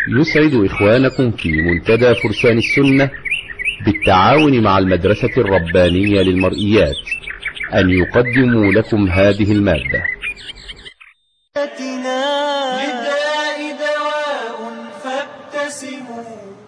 يسعد إخوانكم في منتدى فرسان السنة بالتعاون مع المدرسة الربانية للمرئيات أن يقدموا لكم هذه المادة للداء دواء فابتسموا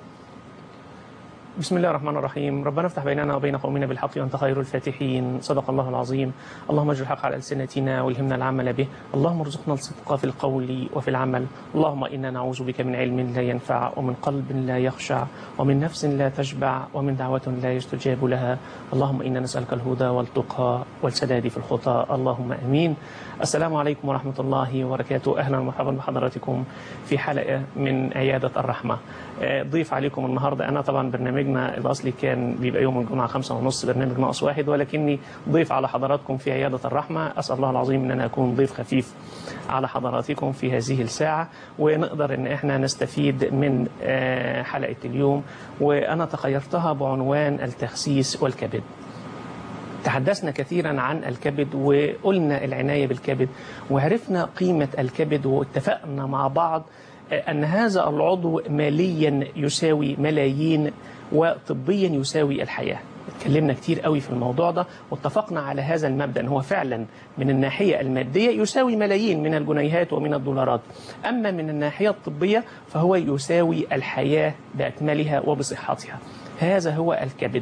بسم الله الرحمن الرحيم ربنا افتح بيننا وبين قومنا بالحق وانت خير الفاتحين صدق الله العظيم اللهم اجعل الحق على السنتنا والهمنا العمل به اللهم ارزقنا الصدق في القول وفي العمل اللهم انا نعوذ بك من علم لا ينفع ومن قلب لا يخشع ومن نفس لا تشبع ومن دعوة لا يستجاب لها اللهم انا نسالك الهدى والتقى والسداد في الخطى اللهم امين السلام عليكم ورحمه الله وبركاته اهلا ومرحبا بحضراتكم في حلقه من عياده الرحمه آه، ضيف عليكم النهارده انا طبعا برنامجنا الاصلي كان بيبقى يوم الجمعه خمسة ونص برنامج ناقص واحد ولكني ضيف على حضراتكم في عياده الرحمه اسال الله العظيم ان انا اكون ضيف خفيف على حضراتكم في هذه الساعه ونقدر ان احنا نستفيد من آه، حلقه اليوم وانا تخيرتها بعنوان التخسيس والكبد تحدثنا كثيرا عن الكبد وقلنا العناية بالكبد وعرفنا قيمة الكبد واتفقنا مع بعض أن هذا العضو ماليا يساوي ملايين وطبيا يساوي الحياة اتكلمنا كتير قوي في الموضوع ده واتفقنا على هذا المبدأ أن هو فعلا من الناحية المادية يساوي ملايين من الجنيهات ومن الدولارات أما من الناحية الطبية فهو يساوي الحياة بأكملها وبصحتها هذا هو الكبد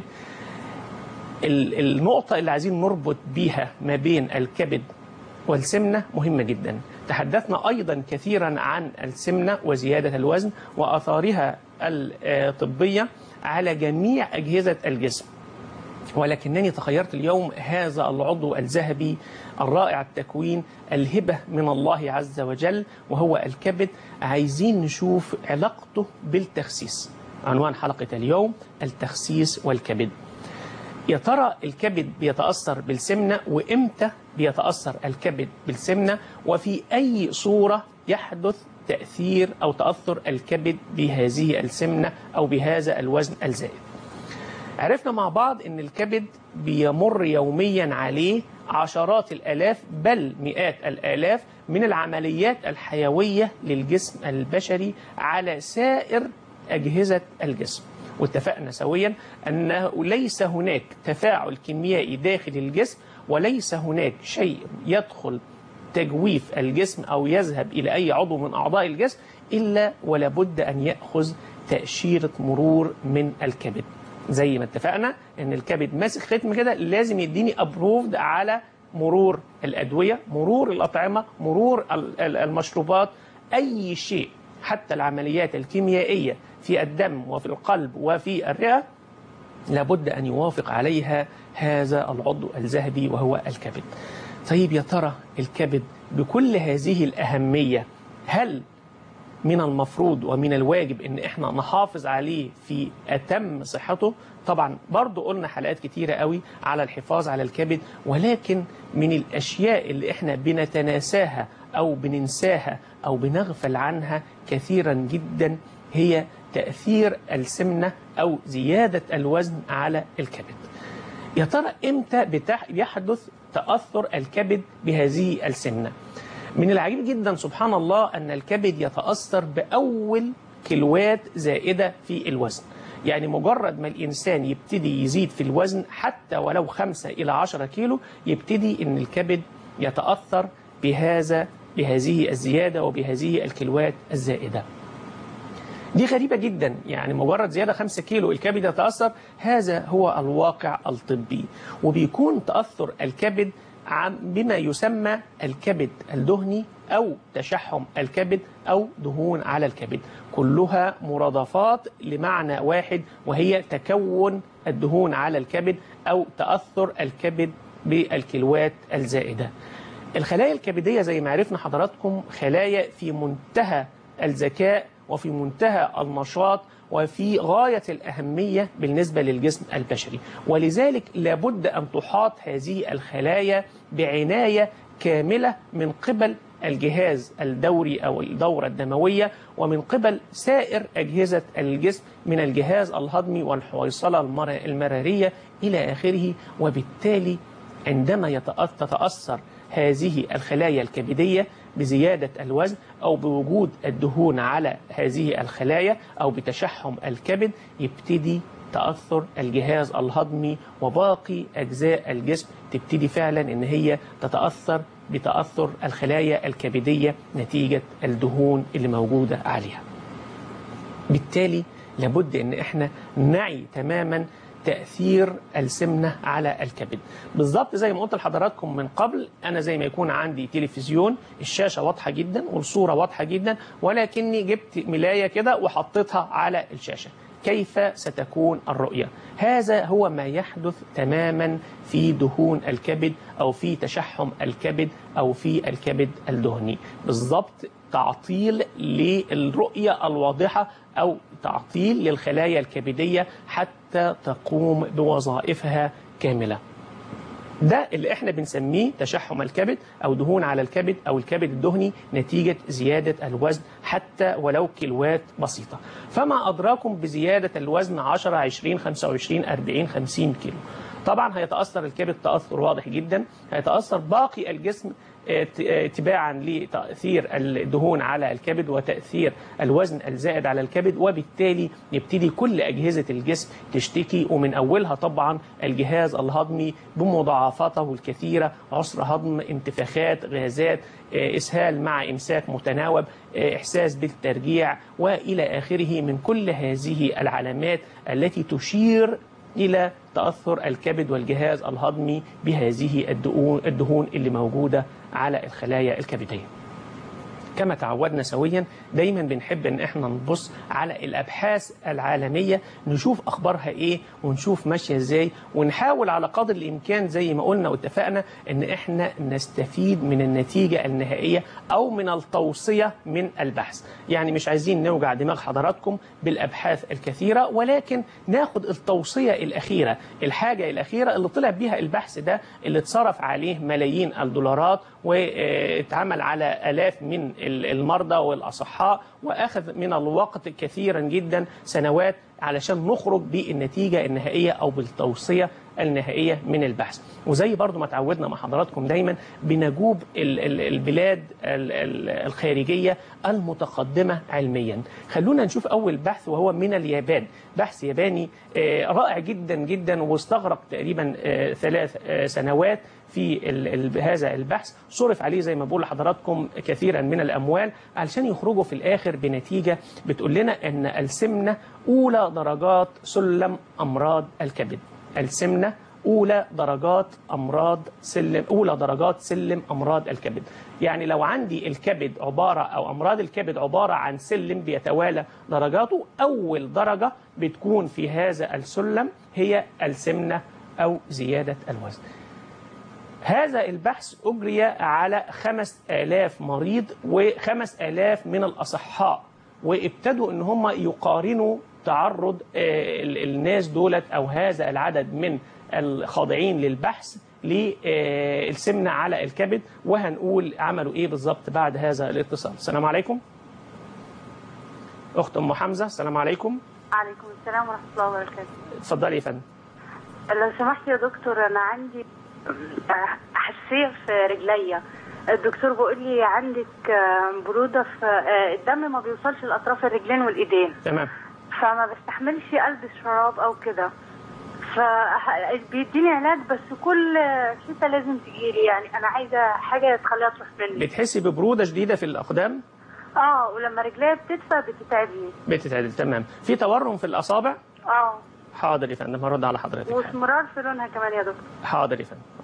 ال- النقطة اللي عايزين نربط بيها ما بين الكبد والسمنة مهمة جدا تحدثنا أيضا كثيرا عن السمنة وزيادة الوزن وأثارها الطبية على جميع أجهزة الجسم ولكنني تخيرت اليوم هذا العضو الذهبي الرائع التكوين الهبة من الله عز وجل وهو الكبد عايزين نشوف علاقته بالتخسيس عنوان حلقة اليوم التخسيس والكبد يا ترى الكبد بيتأثر بالسمنة وإمتى بيتأثر الكبد بالسمنة وفي أي صورة يحدث تأثير أو تأثر الكبد بهذه السمنة أو بهذا الوزن الزائد عرفنا مع بعض ان الكبد بيمر يوميا عليه عشرات الالاف بل مئات الالاف من العمليات الحيويه للجسم البشري على سائر اجهزه الجسم واتفقنا سويا انه ليس هناك تفاعل كيميائي داخل الجسم وليس هناك شيء يدخل تجويف الجسم او يذهب الى اي عضو من اعضاء الجسم الا ولابد ان ياخذ تاشيره مرور من الكبد زي ما اتفقنا ان الكبد ماسك ختم كده لازم يديني ابروفد على مرور الادويه مرور الاطعمه مرور ال- ال- المشروبات اي شيء حتى العمليات الكيميائيه في الدم وفي القلب وفي الرئه لابد ان يوافق عليها هذا العضو الذهبي وهو الكبد طيب يا ترى الكبد بكل هذه الاهميه هل من المفروض ومن الواجب ان احنا نحافظ عليه في اتم صحته طبعا برضو قلنا حلقات كتيرة قوي على الحفاظ على الكبد ولكن من الاشياء اللي احنا بنتناساها او بننساها او بنغفل عنها كثيرا جدا هي تأثير السمنة او زيادة الوزن على الكبد يا ترى امتى بتح- بيحدث تأثر الكبد بهذه السمنة من العجيب جدا سبحان الله أن الكبد يتأثر بأول كيلوات زائدة في الوزن يعني مجرد ما الإنسان يبتدي يزيد في الوزن حتى ولو خمسة إلى عشرة كيلو يبتدي أن الكبد يتأثر بهذا بهذه الزيادة وبهذه الكيلوات الزائدة دي غريبة جدا يعني مجرد زيادة 5 كيلو الكبد يتأثر هذا هو الواقع الطبي وبيكون تأثر الكبد عن بما يسمى الكبد الدهني أو تشحم الكبد أو دهون على الكبد كلها مرادفات لمعنى واحد وهي تكون الدهون على الكبد أو تأثر الكبد بالكيلوات الزائدة الخلايا الكبدية زي ما عرفنا حضراتكم خلايا في منتهى الذكاء وفي منتهى النشاط وفي غاية الأهمية بالنسبة للجسم البشري ولذلك لابد أن تحاط هذه الخلايا بعناية كاملة من قبل الجهاز الدوري أو الدورة الدموية ومن قبل سائر أجهزة الجسم من الجهاز الهضمي والحويصلة المر- المرارية إلى آخره وبالتالي عندما يتأ- تتأثر هذه الخلايا الكبدية بزيادة الوزن أو بوجود الدهون على هذه الخلايا أو بتشحم الكبد يبتدي تأثر الجهاز الهضمي وباقي أجزاء الجسم تبتدي فعلا إن هي تتأثر بتأثر الخلايا الكبدية نتيجة الدهون اللي موجودة عليها بالتالي لابد ان احنا نعي تماما تأثير السمنة على الكبد بالظبط زي ما قلت لحضراتكم من قبل أنا زي ما يكون عندي تلفزيون الشاشة واضحة جدا والصورة واضحة جدا ولكني جبت ملاية كده وحطيتها على الشاشة كيف ستكون الرؤية هذا هو ما يحدث تماما في دهون الكبد أو في تشحم الكبد أو في الكبد الدهني بالضبط تعطيل للرؤية الواضحة أو تعطيل للخلايا الكبدية حتى تقوم بوظائفها كاملة ده اللي احنا بنسميه تشحم الكبد او دهون على الكبد او الكبد الدهني نتيجة زيادة الوزن حتى ولو كيلوات بسيطة فما ادراكم بزيادة الوزن 10 20 25 40 50 كيلو طبعا هيتأثر الكبد تأثر واضح جدا هيتأثر باقي الجسم اه، ت- اه، تباعا لتأثير الدهون على الكبد وتأثير الوزن الزائد على الكبد وبالتالي يبتدي كل أجهزة الجسم تشتكي ومن أولها طبعا الجهاز الهضمي بمضاعفاته الكثيرة عسر هضم انتفاخات غازات اه، إسهال مع إمساك متناوب اه، إحساس بالترجيع وإلى آخره من كل هذه العلامات التي تشير إلى تأثر الكبد والجهاز الهضمي بهذه الدهون, الدهون اللي موجودة على الخلايا الكبدية كما تعودنا سويا دايما بنحب ان احنا نبص على الابحاث العالميه نشوف اخبارها ايه ونشوف ماشيه ازاي ونحاول على قدر الامكان زي ما قلنا واتفقنا ان احنا نستفيد من النتيجه النهائيه او من التوصيه من البحث يعني مش عايزين نوجع دماغ حضراتكم بالابحاث الكثيره ولكن ناخد التوصيه الاخيره الحاجه الاخيره اللي طلع بيها البحث ده اللي اتصرف عليه ملايين الدولارات واتعمل على الاف من المرضى والاصحاء واخذ من الوقت كثيرا جدا سنوات علشان نخرج بالنتيجه النهائيه او بالتوصيه النهائيه من البحث وزي برضو ما تعودنا مع حضراتكم دايما بنجوب ال- ال- البلاد ال- ال- الخارجيه المتقدمه علميا خلونا نشوف اول بحث وهو من اليابان بحث ياباني آه، رائع جدا جدا واستغرق تقريبا آه، ثلاث آه، سنوات في ال- ال- هذا البحث صرف عليه زي ما بقول لحضراتكم كثيرا من الاموال علشان يخرجوا في الاخر بنتيجه بتقول لنا ان السمنه اولى درجات سلم امراض الكبد السمنه اولى درجات امراض سلم اولى درجات سلم امراض الكبد يعني لو عندي الكبد عباره او امراض الكبد عباره عن سلم بيتوالى درجاته اول درجه بتكون في هذا السلم هي السمنه او زياده الوزن هذا البحث أجري على خمس آلاف مريض وخمس آلاف من الأصحاء وابتدوا أن هم يقارنوا تعرض آه، ال- الناس دولت أو هذا العدد من الخاضعين للبحث للسمنة على الكبد وهنقول عملوا إيه بالظبط بعد هذا الاتصال السلام عليكم أخت أم حمزة السلام عليكم عليكم السلام ورحمة الله وبركاته اتفضلي يا فندم لو سمحت يا دكتور أنا عندي حساسية في رجليا الدكتور بيقول لي عندك آه، برودة في آه، الدم ما بيوصلش لأطراف الرجلين والإيدين تمام فما بستحملش ألبس شراب أو كده فبيديني علاج بس كل شتاء لازم تجيلي يعني أنا عايزة حاجة تخليها تروح مني بتحسي ببرودة شديدة في الأقدام اه ولما رجليا بتدفى بتتعبني بتتعدل تمام في تورم في الأصابع اه حاضر يا فندم هرد على حضرتك واسمرار في لونها كمان يا دكتور حاضر يا فندم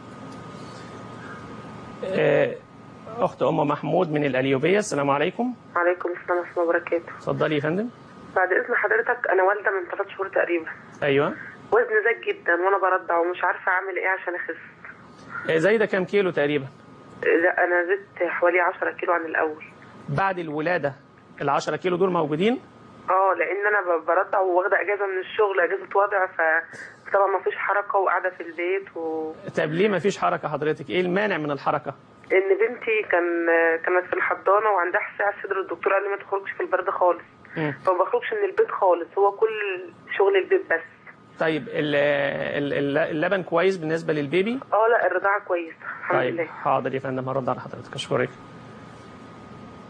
آه، أخت أم محمود من الأليوبية السلام عليكم عليكم السلام ورحمة الله وبركاته اتفضلي يا فندم بعد إذن حضرتك أنا والدة من ثلاث شهور تقريبا أيوه وزني زاد جدا وأنا برضع ومش عارفة أعمل إيه عشان أخس آه، زايدة كام كيلو تقريبا لا أنا زدت حوالي 10 كيلو عن الأول بعد الولادة ال 10 كيلو دول موجودين اه لان انا ب- برضع وواخده اجازه من الشغل اجازه وضع فطبعا ما فيش حركه وقاعده في البيت و... طب ليه ما فيش حركة حضرتك إيه المانع من الحركة ان بنتي كان كانت في الحضانه وعندها حساسيه على الصدر الدكتور قال لي ما تخرجش في البرد خالص مم. فما بخرجش من البيت خالص هو كل شغل البيت بس طيب ال- ال- ال- اللبن كويس بالنسبة للبيبي اه لا الرضاعه كويسه الحمد طيب لله حاضر يا فندم هرد على حضرتك أشكرك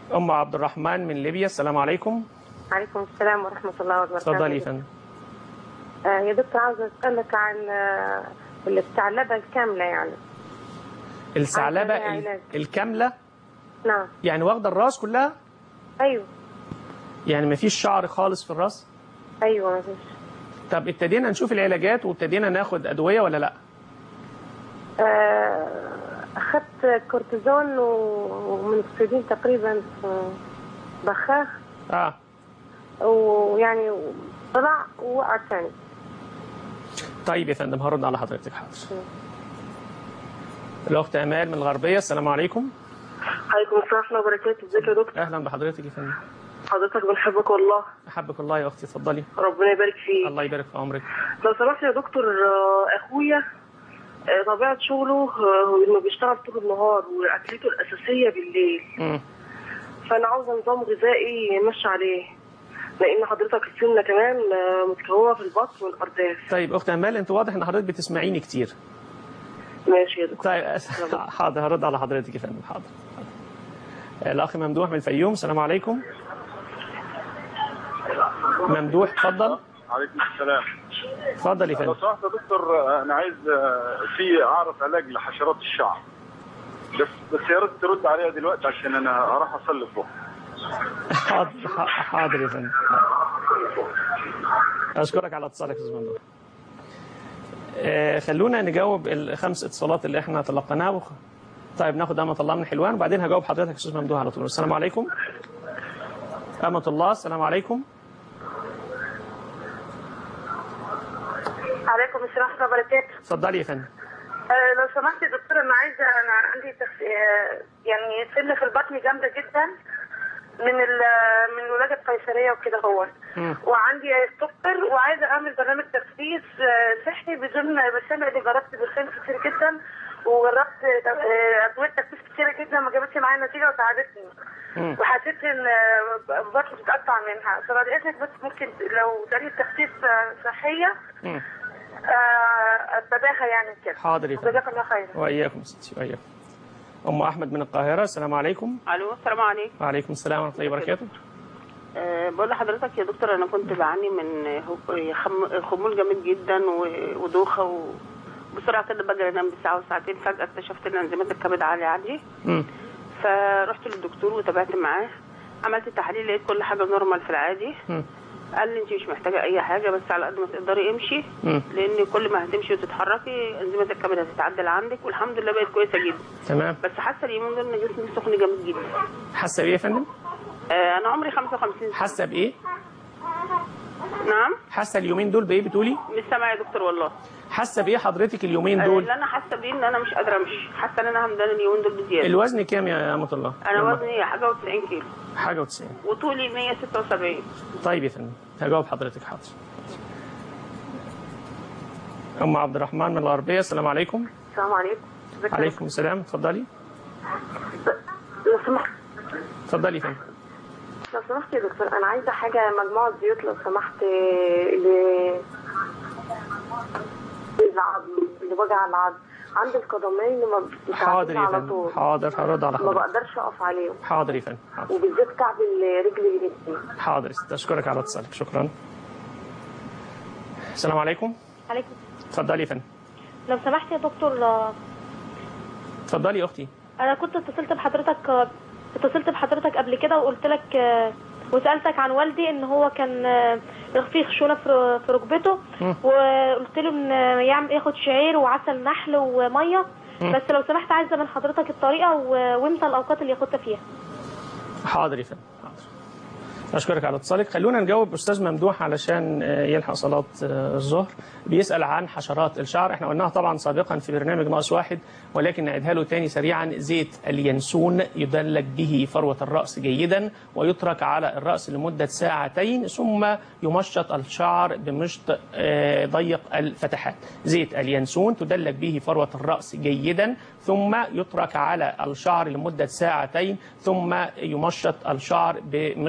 ام عبد الرحمن من ليبيا السلام عليكم عليكم السلام ورحمة الله وبركاته اتفضلي يا فندم آه يا دكتور عاوزة أسألك عن آه الثعلبة الكاملة يعني الثعلبه عايزة ال- علاج. الكامله نعم يعني واخده الراس كلها أيوه يعني مفيش شعر خالص في الراس أيوه مفيش طب ابتدينا نشوف العلاجات وابتدينا ناخد ادويه ولا لا آه أخذت كورتيزون و- ومنستدين تقريبا في بخاخ اه ويعني طلع ووقع تاني طيب يا فندم هرد على حضرتك حاضر الاخت امال من الغربيه السلام عليكم عليكم السلام ورحمة الله وبركاته ازيك يا دكتور اهلا بحضرتك يا فندم حضرتك بنحبك والله احبك الله يا اختي اتفضلي ربنا يبارك فيك الله يبارك في عمرك لو سمحت يا دكتور آه، اخويا آه، طبيعة شغله آه، انه بيشتغل طول النهار واكلته الاساسية بالليل مم. فانا عاوزة نظام غذائي يمشي عليه لان حضرتك السمنة كمان آه، متكونة في البطن والارداف طيب اخت امال انت واضح ان حضرتك بتسمعيني كتير ماشي يا دكتور طيب حاضر هرد على حضرتك يا فندم حاضر حاضر. الاخ ممدوح من الفيوم السلام عليكم ممدوح اتفضل عليكم السلام اتفضل يا لو فندم سمحت يا دكتور آه، انا عايز آه، في اعرف علاج لحشرات الشعر بس بس يا ريت ترد عليها دلوقتي عشان انا هروح اصلي الظهر حاضر حاضر يا فندم اشكرك على اتصالك يا استاذ ممدوح آه، خلونا نجاوب الخمس اتصالات اللي احنا تلقيناها وخ... طيب ناخد امة الله من حلوان وبعدين هجاوب حضرتك يا استاذ ممدوح على طول السلام عليكم امة الله السلام عليكم عليكم السلام ورحمة الله وبركاته اتفضلي يا فندم آه، لو سمحت يا دكتور انا عايزه انا عندي تخ... آه، يعني سن في البطن جامده جدا من ال... من ولاده قيصريه وكده هو مم. وعندي سكر وعايزه اعمل برنامج تخسيس آه، صحي بدون بسمع اللي جربت برشام كتير جدا وجربت آه، ادويه تخسيس كتيره جدا ما جابتش معايا نتيجه وساعدتني مم. وحسيت ان آه، بطني بتقطع منها فبعد اذنك بس ممكن لو طريقه تخسيس آه، صحيه مم. آه، اتبعها يعني كده حاضر يا فندم جزاك الله خير واياكم ستي واياكم ام احمد من القاهره السلام عليكم الو السلام عليكم وعليكم السلام ورحمه الله وبركاته أه بقول لحضرتك يا دكتور انا كنت بعاني من هو- خم- خمول جامد جدا و- ودوخه وبسرعه كده بجري انام بساعه وساعتين فجاه اكتشفت ان انزيمات الكبد عاليه عندي مم. فرحت للدكتور وتابعت معاه عملت تحاليل لقيت كل حاجه نورمال في العادي مم. قال لي انت مش محتاجه اي حاجه بس على قد ما تقدري امشي مم. لان كل ما هتمشي وتتحركي انزيمات الكبد هتتعدل عندك والحمد لله بقت كويسه جدا تمام بس حاسه اليومين دول ان جسمي سخن جامد جدا حاسه بايه يا فندم آه انا عمري 55 سنه حاسه بايه نعم حاسه اليومين دول بايه بتقولي مش سامعه يا دكتور والله حاسه بايه حضرتك اليومين اللي دول انا حاسه بيه ان انا مش قادره امشي حاسه ان انا همدانه اليومين دول بزياده الوزن كام يا امه الله انا لما- وزني حاجه و90 كيلو حاجه و90 وطولي 176 طيب يا فندم هجاوب حضرتك حاضر ام عبد الرحمن من الغربيه السلام عليكم السلام عليكم ازيك يا عليكم السلام اتفضلي دكتور؟ لو سمحت اتفضلي يا فندم لو سمحت يا دكتور انا عايزه حاجه مجموعه زيوت لو سمحت ل العظم لوجع العظم عند القدمين ما حاضر بتعبني يا على فندم طول حاضر هرد على ما حضرتك بقدرش اقف عليهم حاضر يا فندم حاضر وبالذات كعب الرجل اليمين حاضر اشكرك على اتصالك شكرا السلام عليكم عليكم اتفضلي يا فندم لو سمحت يا دكتور آه، اتفضلي يا اختي انا كنت اتصلت بحضرتك آه، اتصلت بحضرتك قبل كده وقلت لك آه، وسالتك عن والدي ان هو كان آه، فيه خشونه في في ركبته مم. وقلت له ان يعمل ياخد شعير وعسل نحل وميه بس لو سمحت عايزه من حضرتك الطريقه و- وامتى الاوقات اللي ياخدها فيها حاضر يا فندم حاضر أشكرك على اتصالك خلونا نجاوب أستاذ ممدوح علشان آه، يلحق صلاة آه، الظهر بيسأل عن حشرات الشعر احنا قلناها طبعا سابقا في برنامج ناقص واحد ولكن نعيدها له تاني سريعا زيت اليانسون يدلك به فروة الرأس جيدا ويترك على الرأس لمدة ساعتين ثم يمشط الشعر بمشط آه، ضيق الفتحات زيت اليانسون تدلك به فروة الرأس جيدا ثم يترك على الشعر لمدة ساعتين ثم يمشط الشعر بمشط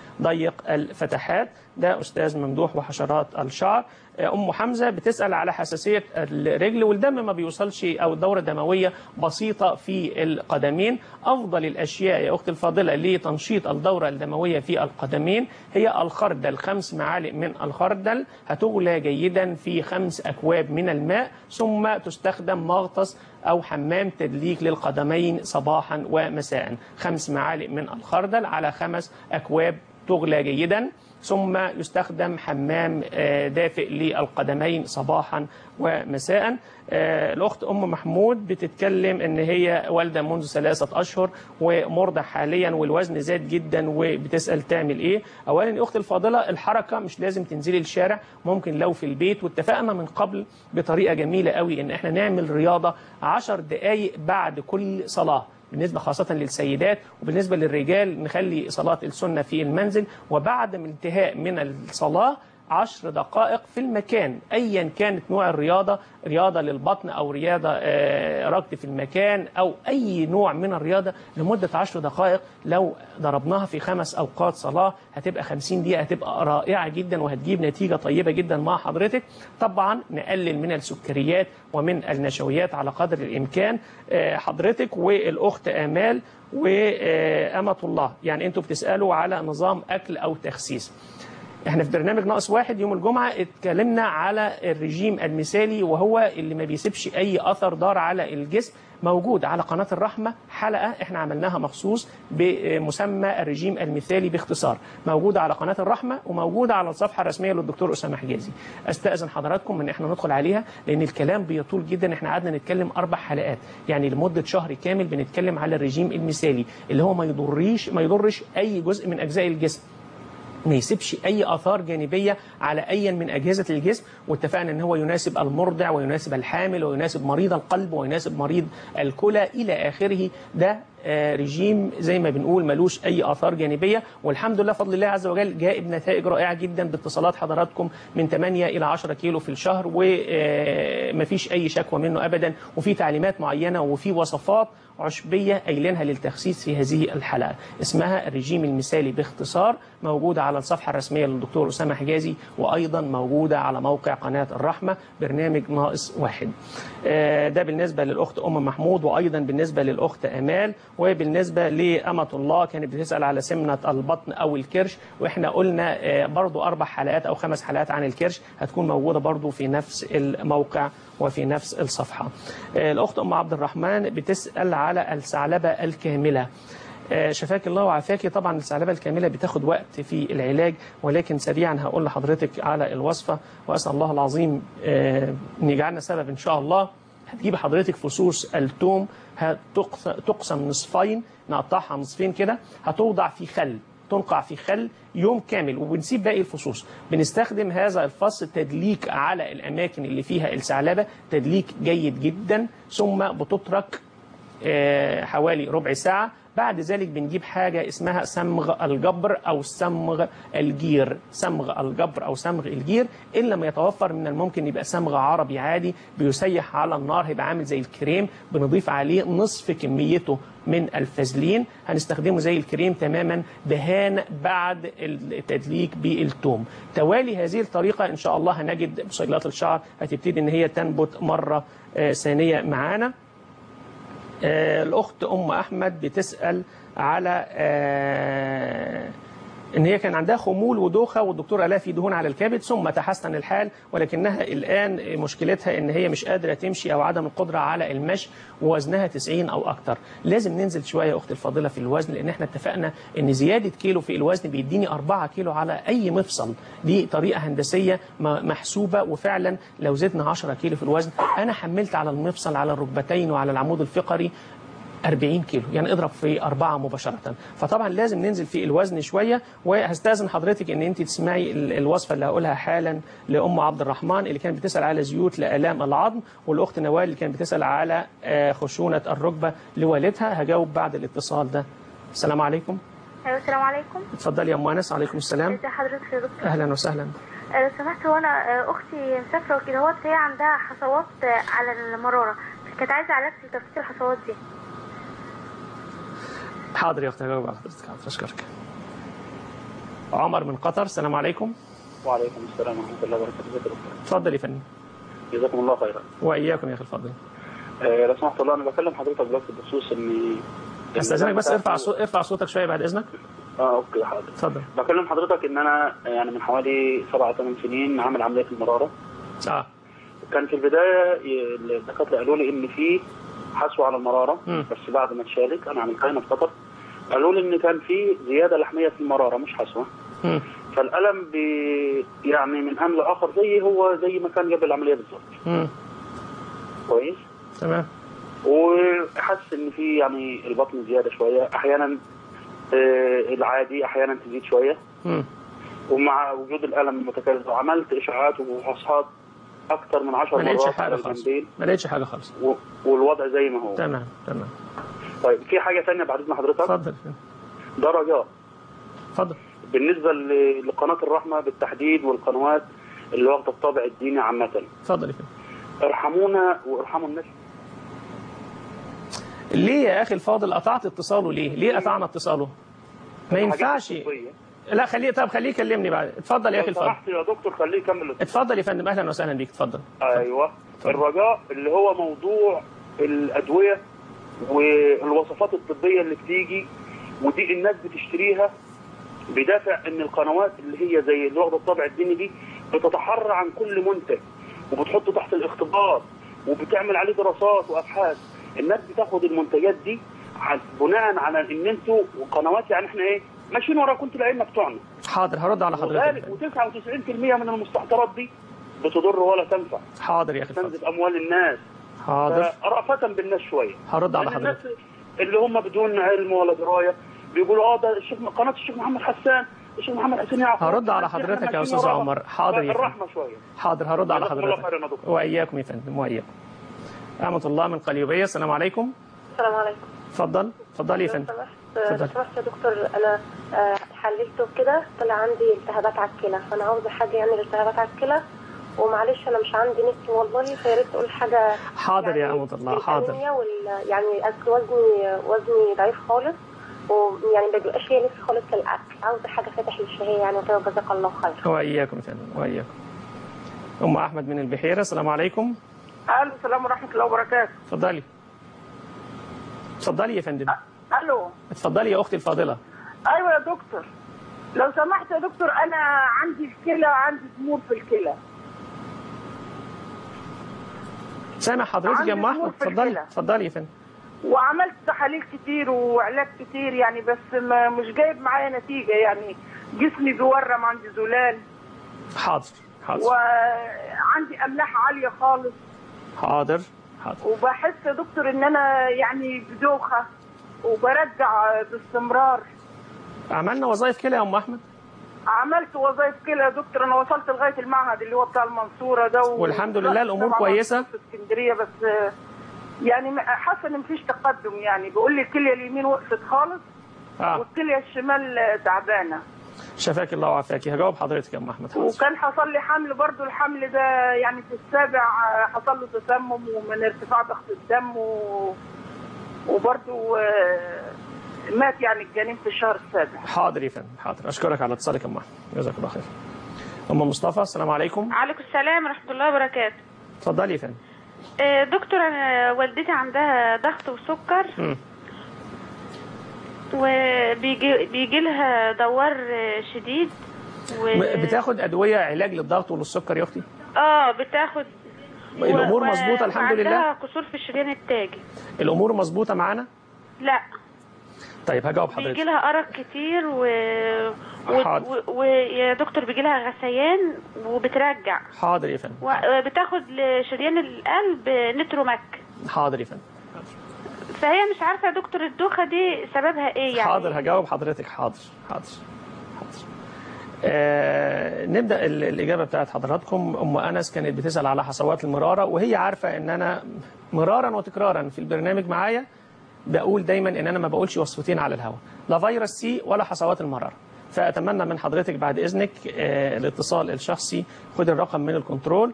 ضيق الفتحات ده أستاذ ممدوح وحشرات الشعر أم حمزة بتسأل على حساسية الرجل والدم ما بيوصلش أو الدورة الدموية بسيطة في القدمين أفضل الأشياء يا أختي الفاضلة لتنشيط الدورة الدموية في القدمين هي الخردل خمس معالق من الخردل هتغلى جيدا في خمس أكواب من الماء ثم تستخدم مغطس أو حمام تدليك للقدمين صباحا ومساء خمس معالق من الخردل على خمس أكواب تغلى جيدا ثم يستخدم حمام آه، دافئ للقدمين صباحا ومساء آه، الأخت أم محمود بتتكلم إن هي والدة منذ ثلاثة أشهر ومرضع حاليا والوزن زاد جدا وبتسأل تعمل إيه أولا يا أختي الفاضلة الحركة مش لازم تنزلي الشارع ممكن لو في البيت واتفقنا من قبل بطريقة جميلة قوي إن إحنا نعمل رياضة عشر دقايق بعد كل صلاة بالنسبة خاصة للسيدات وبالنسبة للرجال نخلي صلاة السنة في المنزل وبعد من انتهاء من الصلاة عشر دقائق في المكان أيا كانت نوع الرياضة رياضة للبطن أو رياضة آه، ركض في المكان أو أي نوع من الرياضة لمدة عشر دقائق لو ضربناها في خمس أوقات صلاة هتبقى خمسين دقيقة هتبقى رائعة جدا وهتجيب نتيجة طيبة جدا مع حضرتك طبعا نقلل من السكريات ومن النشويات على قدر الإمكان آه، حضرتك والأخت آمال وأمة الله يعني أنتوا بتسألوا على نظام أكل أو تخسيس احنا في برنامج ناقص واحد يوم الجمعة اتكلمنا على الرجيم المثالي وهو اللي ما بيسيبش اي اثر ضار على الجسم موجود على قناة الرحمة حلقة احنا عملناها مخصوص بمسمى الرجيم المثالي باختصار موجودة على قناة الرحمة وموجودة على الصفحة الرسمية للدكتور أسامة حجازي استأذن حضراتكم ان احنا ندخل عليها لان الكلام بيطول جدا احنا قعدنا نتكلم اربع حلقات يعني لمدة شهر كامل بنتكلم على الرجيم المثالي اللي هو ما يضريش ما يضرش اي جزء من اجزاء الجسم ما يسيبش اي اثار جانبيه على اي من اجهزه الجسم واتفقنا ان هو يناسب المرضع ويناسب الحامل ويناسب مريض القلب ويناسب مريض الكلى الى اخره ده آه، رجيم زي ما بنقول ملوش اي اثار جانبيه والحمد لله فضل الله عز وجل جاء بنتائج رائعه جدا باتصالات حضراتكم من 8 الى 10 كيلو في الشهر ومفيش اي شكوى منه ابدا وفي تعليمات معينه وفي وصفات عشبيه قايلينها للتخسيس في هذه الحلقه اسمها الرجيم المثالي باختصار موجوده على الصفحه الرسميه للدكتور اسامه حجازي وايضا موجوده على موقع قناه الرحمه برنامج ناقص واحد آه، ده بالنسبه للاخت ام محمود وايضا بالنسبه للاخت امال وبالنسبه لامه الله كانت بتسال على سمنه البطن او الكرش واحنا قلنا آه، برضو اربع حلقات او خمس حلقات عن الكرش هتكون موجوده برضو في نفس الموقع وفي نفس الصفحه آه، الاخت ام عبد الرحمن بتسال على الثعلبه الكامله آه، شفاك الله وعافاك طبعا الثعلبه الكامله بتاخد وقت في العلاج ولكن سريعا هقول لحضرتك على الوصفه واسال الله العظيم آه، ان يجعلنا سبب ان شاء الله هتجيب حضرتك فصوص التوم هتقص- تقسم نصفين نقطعها نصفين كده هتوضع في خل تنقع في خل يوم كامل وبنسيب باقي الفصوص بنستخدم هذا الفص تدليك على الاماكن اللي فيها الثعلبه تدليك جيد جدا ثم بتترك آه، حوالي ربع ساعة بعد ذلك بنجيب حاجة اسمها صمغ الجبر أو صمغ الجير صمغ الجبر أو صمغ الجير إن لم يتوفر من الممكن يبقى صمغ عربي عادي بيسيح على النار هيبقى عامل زي الكريم بنضيف عليه نصف كميته من الفازلين هنستخدمه زي الكريم تماما دهان بعد التدليك بالثوم توالي هذه الطريقة إن شاء الله هنجد بصيلات الشعر هتبتدي إن هي تنبت مرة آه، ثانية معانا آه، الأخت أم أحمد بتسأل على آه، إن هي كان عندها خمول ودوخة والدكتور قال لها في دهون على الكبد ثم تحسن الحال ولكنها الآن مشكلتها إن هي مش قادرة تمشي أو عدم القدرة على المشي ووزنها 90 أو أكتر لازم ننزل شوية يا أختي الفاضلة في الوزن لأن احنا اتفقنا إن زيادة كيلو في الوزن بيديني 4 كيلو على أي مفصل دي طريقة هندسية م- محسوبة وفعلا لو زدنا 10 كيلو في الوزن أنا حملت على المفصل على الركبتين وعلى العمود الفقري 40 كيلو يعني اضرب في أربعة مباشرة فطبعا لازم ننزل في الوزن شوية وهستأذن حضرتك ان انت تسمعي ال- الوصفة اللي هقولها حالا لأم عبد الرحمن اللي كانت بتسأل على زيوت لآلام العظم والأخت نوال اللي كانت بتسأل على آه، خشونة الركبة لوالدها هجاوب بعد الاتصال ده السلام عليكم ايوه السلام عليكم اتفضلي يا ام انس عليكم السلام ازي حضرتك يا دكتور اهلا وسهلا آه، لو سمحت هو انا آه، اختي مسافره وكده هو هي عندها حصوات آه، على المراره كانت عايزه علاج لتفتيت الحصوات دي حاضر يا اختي هجاوب على حضرتك حاضر اشكرك عمر من قطر السلام عليكم وعليكم السلام ورحمة الله وبركاته ازيك يا دكتور اتفضل يا فندم جزاكم الله خيرا واياكم يا اخي الفاضل آه لو سمحت الله انا بكلم حضرتك دلوقتي بخصوص اني استاذنك بس ارفع صوت ارفع صوتك شويه بعد اذنك اه اوكي حاضر اتفضل بكلم حضرتك ان انا يعني من حوالي سبعة ثمان سنين عامل عملية المرارة اه كان في البداية ي- الدكاترة قالوا لي ان في حسوة على المرارة مم. بس بعد ما اتشالت انا عملتها هنا في قطر قالوا لي ان كان في زيادة لحمية في المرارة مش حسوة مم. فالألم بي يعني من آن لآخر زي هو زي ما كان قبل العملية بالظبط مم. كويس تمام وحس ان في يعني البطن زياده شويه احيانا آه، العادي احيانا تزيد شويه مم. ومع وجود الالم المتكرر وعملت اشعاعات وفحوصات اكثر من 10 ما لقيتش مرات حاجه على خالص الجنبين ما لقيتش حاجه خالص و- والوضع زي ما هو تمام تمام طيب في حاجه ثانيه بعد اذن حضرتك اتفضل ده رجاء اتفضل بالنسبه ل- لقناه الرحمه بالتحديد والقنوات اللي واخده الطابع الديني عامه اتفضل يا فندم ارحمونا وارحموا الناس ليه يا اخي الفاضل قطعت اتصاله ليه ليه قطعنا اتصاله ما ينفعش لا خليه طب خليه يكلمني بعد اتفضل يا اخي لو الفاضل سمحت يا دكتور خليه يكمل اتفضل يا فندم اهلا وسهلا بيك اتفضل ايوه الرجاء اللي هو موضوع الادويه والوصفات الطبيه اللي بتيجي ودي الناس بتشتريها بدافع ان القنوات اللي هي زي اللي واخده الطابع الديني دي بتتحرى عن كل منتج وبتحطه تحت الاختبار وبتعمل عليه دراسات وابحاث الناس بتاخد المنتجات دي عن- بناء على ان انتوا وقنوات يعني احنا ايه ماشيين وراكم انتوا الائمه بتوعنا حاضر هرد على حضرتك وغالب و99% من المستحضرات دي بتضر ولا تنفع حاضر يا اخي الفاضل تنزل اموال الناس حاضر رأفة بالناس شويه هرد على لأن الناس حضرتك اللي هم بدون علم ولا درايه بيقولوا اه ده الشيخ قناه الشيخ محمد حسان الشيخ محمد حسين يعقوب هرد على الشيخ حضرتك يا ماشيين استاذ وراها. عمر حاضر يا فندم الرحمه شويه حاضر هرد على جزاكم الله حضرتك خيرا يا دكتور. واياكم يا فندم واياكم أمة الله من قليوبية السلام عليكم السلام عليكم اتفضل اتفضلي يا لو فندم سمحت لو سمحت يا دكتور انا آه، حللته كده طلع عندي التهابات على الكلى فانا عاوزه حاجه يعني الالتهابات على الكلى ومعلش انا مش عندي نت والله فيا ريت تقول حاجه حاضر يا أمة الله حاضر الأنيميا وال يعني اصل وزني وزني ضعيف خالص ويعني ما بيبقاش ليا نفس خالص للاكل عاوزه حاجه فاتح للشهيه يعني وكده جزاك الله خير وإياكم يا فندم وإياكم أم أحمد من البحيرة السلام عليكم الو السلام ورحمه الله وبركاته اتفضلي اتفضلي يا فندم الو اتفضلي يا أختي الفاضلة ايوه يا دكتور لو سمحت يا دكتور انا عندي الكلى عندي tumor في الكلى سامع حضرتك يا أم عندي أحمد tumor في اتفضلي الكلى. اتفضلي يا فندم وعملت تحاليل كتير وعلاج كتير يعني بس ما مش جايب معايا نتيجه يعني جسمي بيورم عندي زلال حاضر حاضر وعندي املاح عاليه خالص حاضر حاضر وبحس يا دكتور ان انا يعني بدوخه وبرجع باستمرار عملنا وظائف كلى يا أم أحمد عملت وظائف كلى يا دكتور انا وصلت لغايه المعهد اللي هو بتاع المنصوره ده و... والحمد لله الأمور طبعاً كويسة. في اسكندريه بس آه، يعني ما- حاسه ان مفيش تقدم يعني بيقول لي الكليه اليمين وقفت خالص آه والكليه الشمال آه، تعبانه شفاك الله وعافاكي هجاوب حضرتك يا أم أحمد حاضر وكان حصل لي حمل برضو الحمل ده يعني في السابع آه، حصل له تسمم ومن ارتفاع ضغط الدم و... وبرضو آه، مات يعني الجنين في الشهر السابع حاضر يا فندم حاضر أشكرك على اتصالك يا أم أحمد جزاك الله خير أم مصطفى السلام عليكم عليكم السلام ورحمة الله وبركاته اتفضلي يا فندم آه، دكتور أنا والدتي عندها ضغط وسكر مم. وبيجي بيجي لها دوار آه، شديد و... بتاخد أدوية علاج للضغط وللسكر يا أختي اه بتاخد الأمور و- مظبوطة الحمد لله وعندها كسور في الشريان التاجي الأمور مظبوطة معانا لا طيب هجاوب بيجي حضرتك لها أرق كتير و... حاضر. و... ويا دكتور بيجي لها غثيان وبترجع حاضر يا فندم وبتاخد لشريان القلب نتروماك حاضر يا فندم فهي مش عارفة يا دكتور الدوخة دي سببها ايه يعني حاضر هجاوب حضرتك حاضر حاضر حاضر آه نبدا ال- الاجابه بتاعت حضراتكم ام انس كانت بتسال على حصوات المراره وهي عارفه ان انا مرارا وتكرارا في البرنامج معايا بقول دايما ان انا ما بقولش وصفتين على الهواء لا فيروس سي ولا حصوات المراره فاتمنى من حضرتك بعد اذنك آه الاتصال الشخصي خد الرقم من الكنترول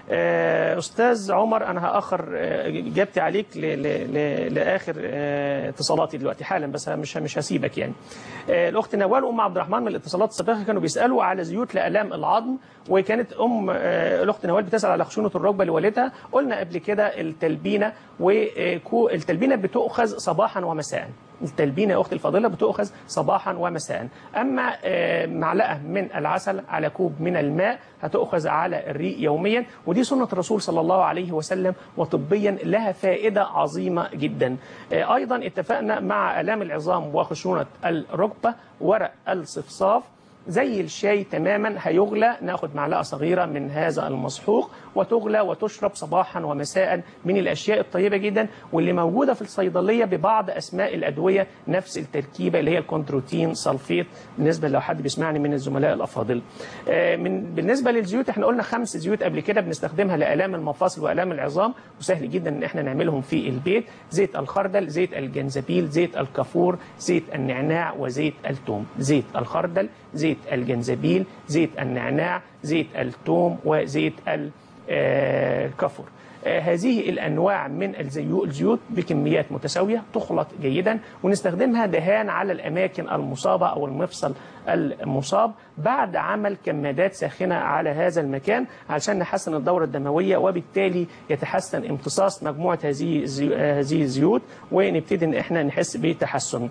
آه، استاذ عمر انا هاخر آه، اجابتي عليك ل- ل- ل- لاخر آه، اتصالاتي دلوقتي حالا بس مش مش هسيبك يعني آه، الاخت نوال وام عبد الرحمن من الاتصالات السابقه كانوا بيسالوا على زيوت لالام العظم وكانت ام آه، الاخت نوال بتسال على خشونه الركبه لوالدها قلنا قبل كده التلبينه والتلبينه بتؤخذ صباحا ومساء التلبينه يا اختي الفاضله بتؤخذ صباحا ومساء اما آه، معلقه من العسل على كوب من الماء هتؤخذ على الريق يوميا ودي سنه الرسول صلى الله عليه وسلم وطبيا لها فائده عظيمه جدا آه، ايضا اتفقنا مع الام العظام وخشونه الركبه ورق الصفصاف زي الشاي تماما هيغلى ناخد معلقه صغيره من هذا المسحوق وتغلى وتشرب صباحا ومساء من الاشياء الطيبه جدا واللي موجوده في الصيدليه ببعض اسماء الادويه نفس التركيبه اللي هي الكونتروتين سلفيت بالنسبه لو حد بيسمعني من الزملاء الافاضل. آه، من بالنسبه للزيوت احنا قلنا خمس زيوت قبل كده بنستخدمها لالام المفاصل والام العظام وسهل جدا ان احنا نعملهم في البيت زيت الخردل زيت الجنزبيل زيت الكافور زيت النعناع وزيت الثوم زيت الخردل زيت الجنزبيل زيت النعناع زيت الثوم وزيت ال- آه، الكافور آه، هذه الانواع من الزيو- الزيوت بكميات متساويه تخلط جيدا ونستخدمها دهان على الاماكن المصابه او المفصل المصاب بعد عمل كمادات ساخنه على هذا المكان علشان نحسن الدوره الدمويه وبالتالي يتحسن امتصاص مجموعه هذه الزي- آه، هذه الزيوت ونبتدي ان احنا نحس بتحسن.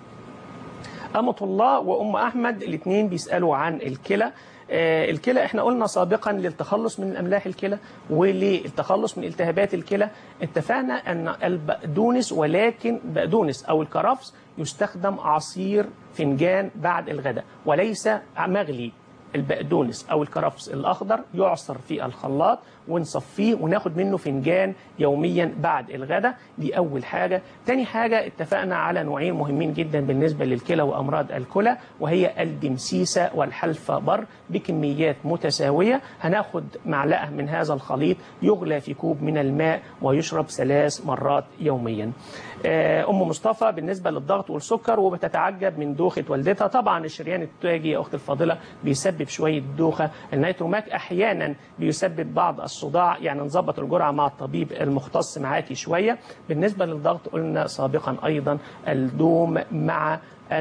أمة الله وأم أحمد الاثنين بيسألوا عن الكلى آه، الكلى احنا قلنا سابقا للتخلص من املاح الكلى وللتخلص من التهابات الكلى اتفقنا ان البقدونس ولكن بقدونس او الكرفس يستخدم عصير فنجان بعد الغداء وليس مغلي البقدونس او الكرفس الاخضر يعصر في الخلاط ونصفيه وناخد منه فنجان يوميا بعد الغداء دي اول حاجه تاني حاجه اتفقنا على نوعين مهمين جدا بالنسبه للكلى وامراض الكلى وهي الدمسيسه والحلفة بر بكميات متساويه هناخد معلقه من هذا الخليط يغلى في كوب من الماء ويشرب ثلاث مرات يوميا آه، ام مصطفى بالنسبه للضغط والسكر وبتتعجب من دوخه والدتها طبعا الشريان التاجي يا اخت الفاضله بيسبب شويه دوخه النيتروماك احيانا بيسبب بعض الصداع يعني نظبط الجرعه مع الطبيب المختص معاكي شويه بالنسبه للضغط قلنا سابقا ايضا الدوم مع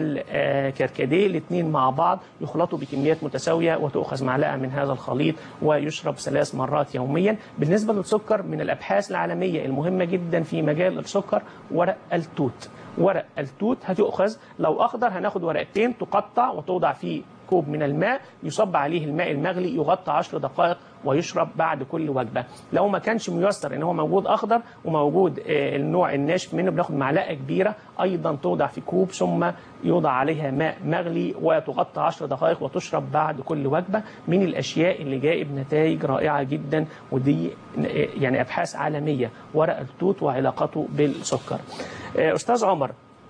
الكركديه الاثنين مع بعض يخلطوا بكميات متساويه وتؤخذ معلقه من هذا الخليط ويشرب ثلاث مرات يوميا بالنسبه للسكر من الابحاث العالميه المهمه جدا في مجال السكر ورق التوت ورق التوت هتؤخذ لو اخضر هناخد ورقتين تقطع وتوضع في كوب من الماء يصب عليه الماء المغلي يغطى 10 دقائق ويشرب بعد كل وجبه لو ما كانش ميسر ان هو موجود اخضر وموجود آه، النوع الناشف منه بناخد معلقه كبيره ايضا توضع في كوب ثم يوضع عليها ماء مغلي وتغطى 10 دقائق وتشرب بعد كل وجبه من الاشياء اللي جايب نتائج رائعه جدا ودي آه، يعني ابحاث عالميه ورق التوت وعلاقته بالسكر آه، استاذ عمر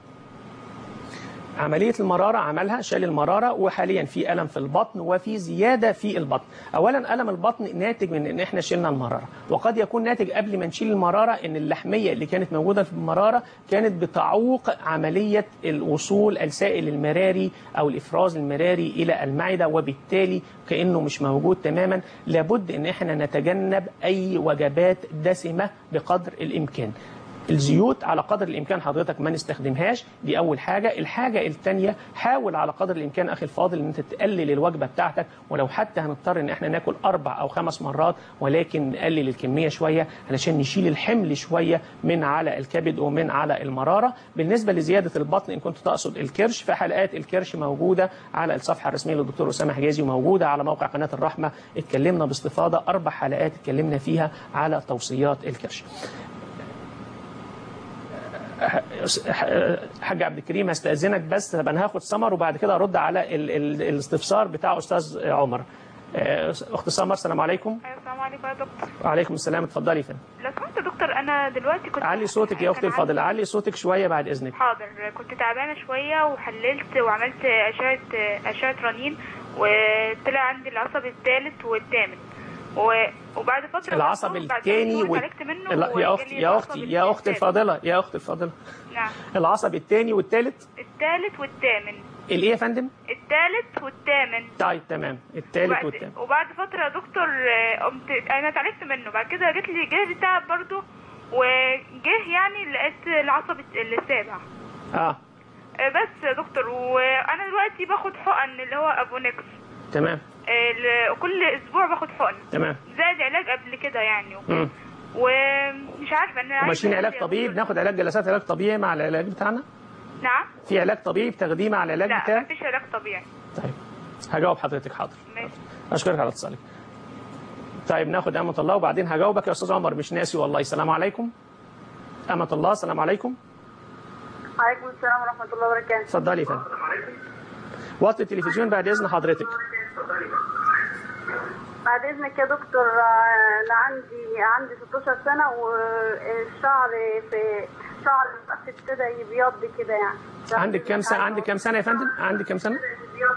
عملية المرارة عملها شال المرارة وحاليا في ألم في البطن وفي زيادة في البطن أولا ألم البطن ناتج من أن احنا شلنا المرارة وقد يكون ناتج قبل ما نشيل المرارة أن اللحمية اللي كانت موجودة في المرارة كانت بتعوق عملية الوصول السائل المراري أو الإفراز المراري إلى المعدة وبالتالي كأنه مش موجود تماما لابد أن احنا نتجنب أي وجبات دسمة بقدر الإمكان الزيوت على قدر الامكان حضرتك ما نستخدمهاش دي اول حاجه الحاجه الثانيه حاول على قدر الامكان اخي الفاضل ان انت تقلل الوجبه بتاعتك ولو حتى هنضطر ان احنا ناكل اربع او خمس مرات ولكن نقلل الكميه شويه علشان نشيل الحمل شويه من على الكبد ومن على المراره بالنسبه لزياده البطن ان كنت تقصد الكرش فحلقات الكرش موجوده على الصفحه الرسميه للدكتور اسامه حجازي وموجوده على موقع قناه الرحمه اتكلمنا باستفاضه اربع حلقات اتكلمنا فيها على توصيات الكرش حاج عبد الكريم هستأذنك بس طب انا هاخد سمر وبعد كده ارد على ال ال الاستفسار بتاع استاذ عمر آه، اخت سمر السلام عليكم ايوه السلام عليكم يا دكتور وعليكم السلام اتفضلي يا فندم لو سمحت يا دكتور انا دلوقتي كنت علي صوتك يا اختي كان الفاضله عندي- علي صوتك شويه بعد اذنك حاضر كنت تعبانه شويه وحللت وعملت اشعه اشعه رنين وطلع عندي العصب الثالث والثامن و... وبعد فتره العصب برضه بعد الثاني شهور وال... اتعالجت منه لا يا وجالي اختي يا العصب اختي يا اختي الثالث. الفاضله يا اختي الفاضله نعم العصب الثاني والثالث الثالث والثامن الايه يا فندم التالت والثامن طيب تمام الثالث وبعد, والثامن وبعد فترة يا دكتور آه، قمت انا اتعالجت منه بعد كده جت لي جه تعب برضه وجه يعني لقيت العصب السابع اه آه، بس يا دكتور وانا دلوقتي باخد حقن اللي هو ابونكس تمام آه، ل- كل اسبوع باخد حقن تمام زاد علاج قبل كده يعني مم. ومش عارفه انا عايزة وماشيين علاج أقول- طبيعي بناخد علاج جلسات علاج طبيعي مع العلاج بتاعنا نعم في علاج طبيعي بتاخديه مع العلاج لا بتاعك مفيش علاج طبيعي طيب هجاوب حضرتك حاضر ماشي اشكرك على اتصالك طيب ناخد امة الله وبعدين هجاوبك يا استاذ عمر مش ناسي والله السلام عليكم امة الله السلام عليكم عليكم السلام ورحمة الله وبركاته اتفضلي يا فندم وطي التلفزيون بعد اذن حضرتك بعد إذنك يا دكتور آه، أنا عندي عندي 16 سنة والشعر في شعر الرأس ابتدى يبيض كده يعني عندك كام سنه عندك كام سنه يا فندم عندك كام سنه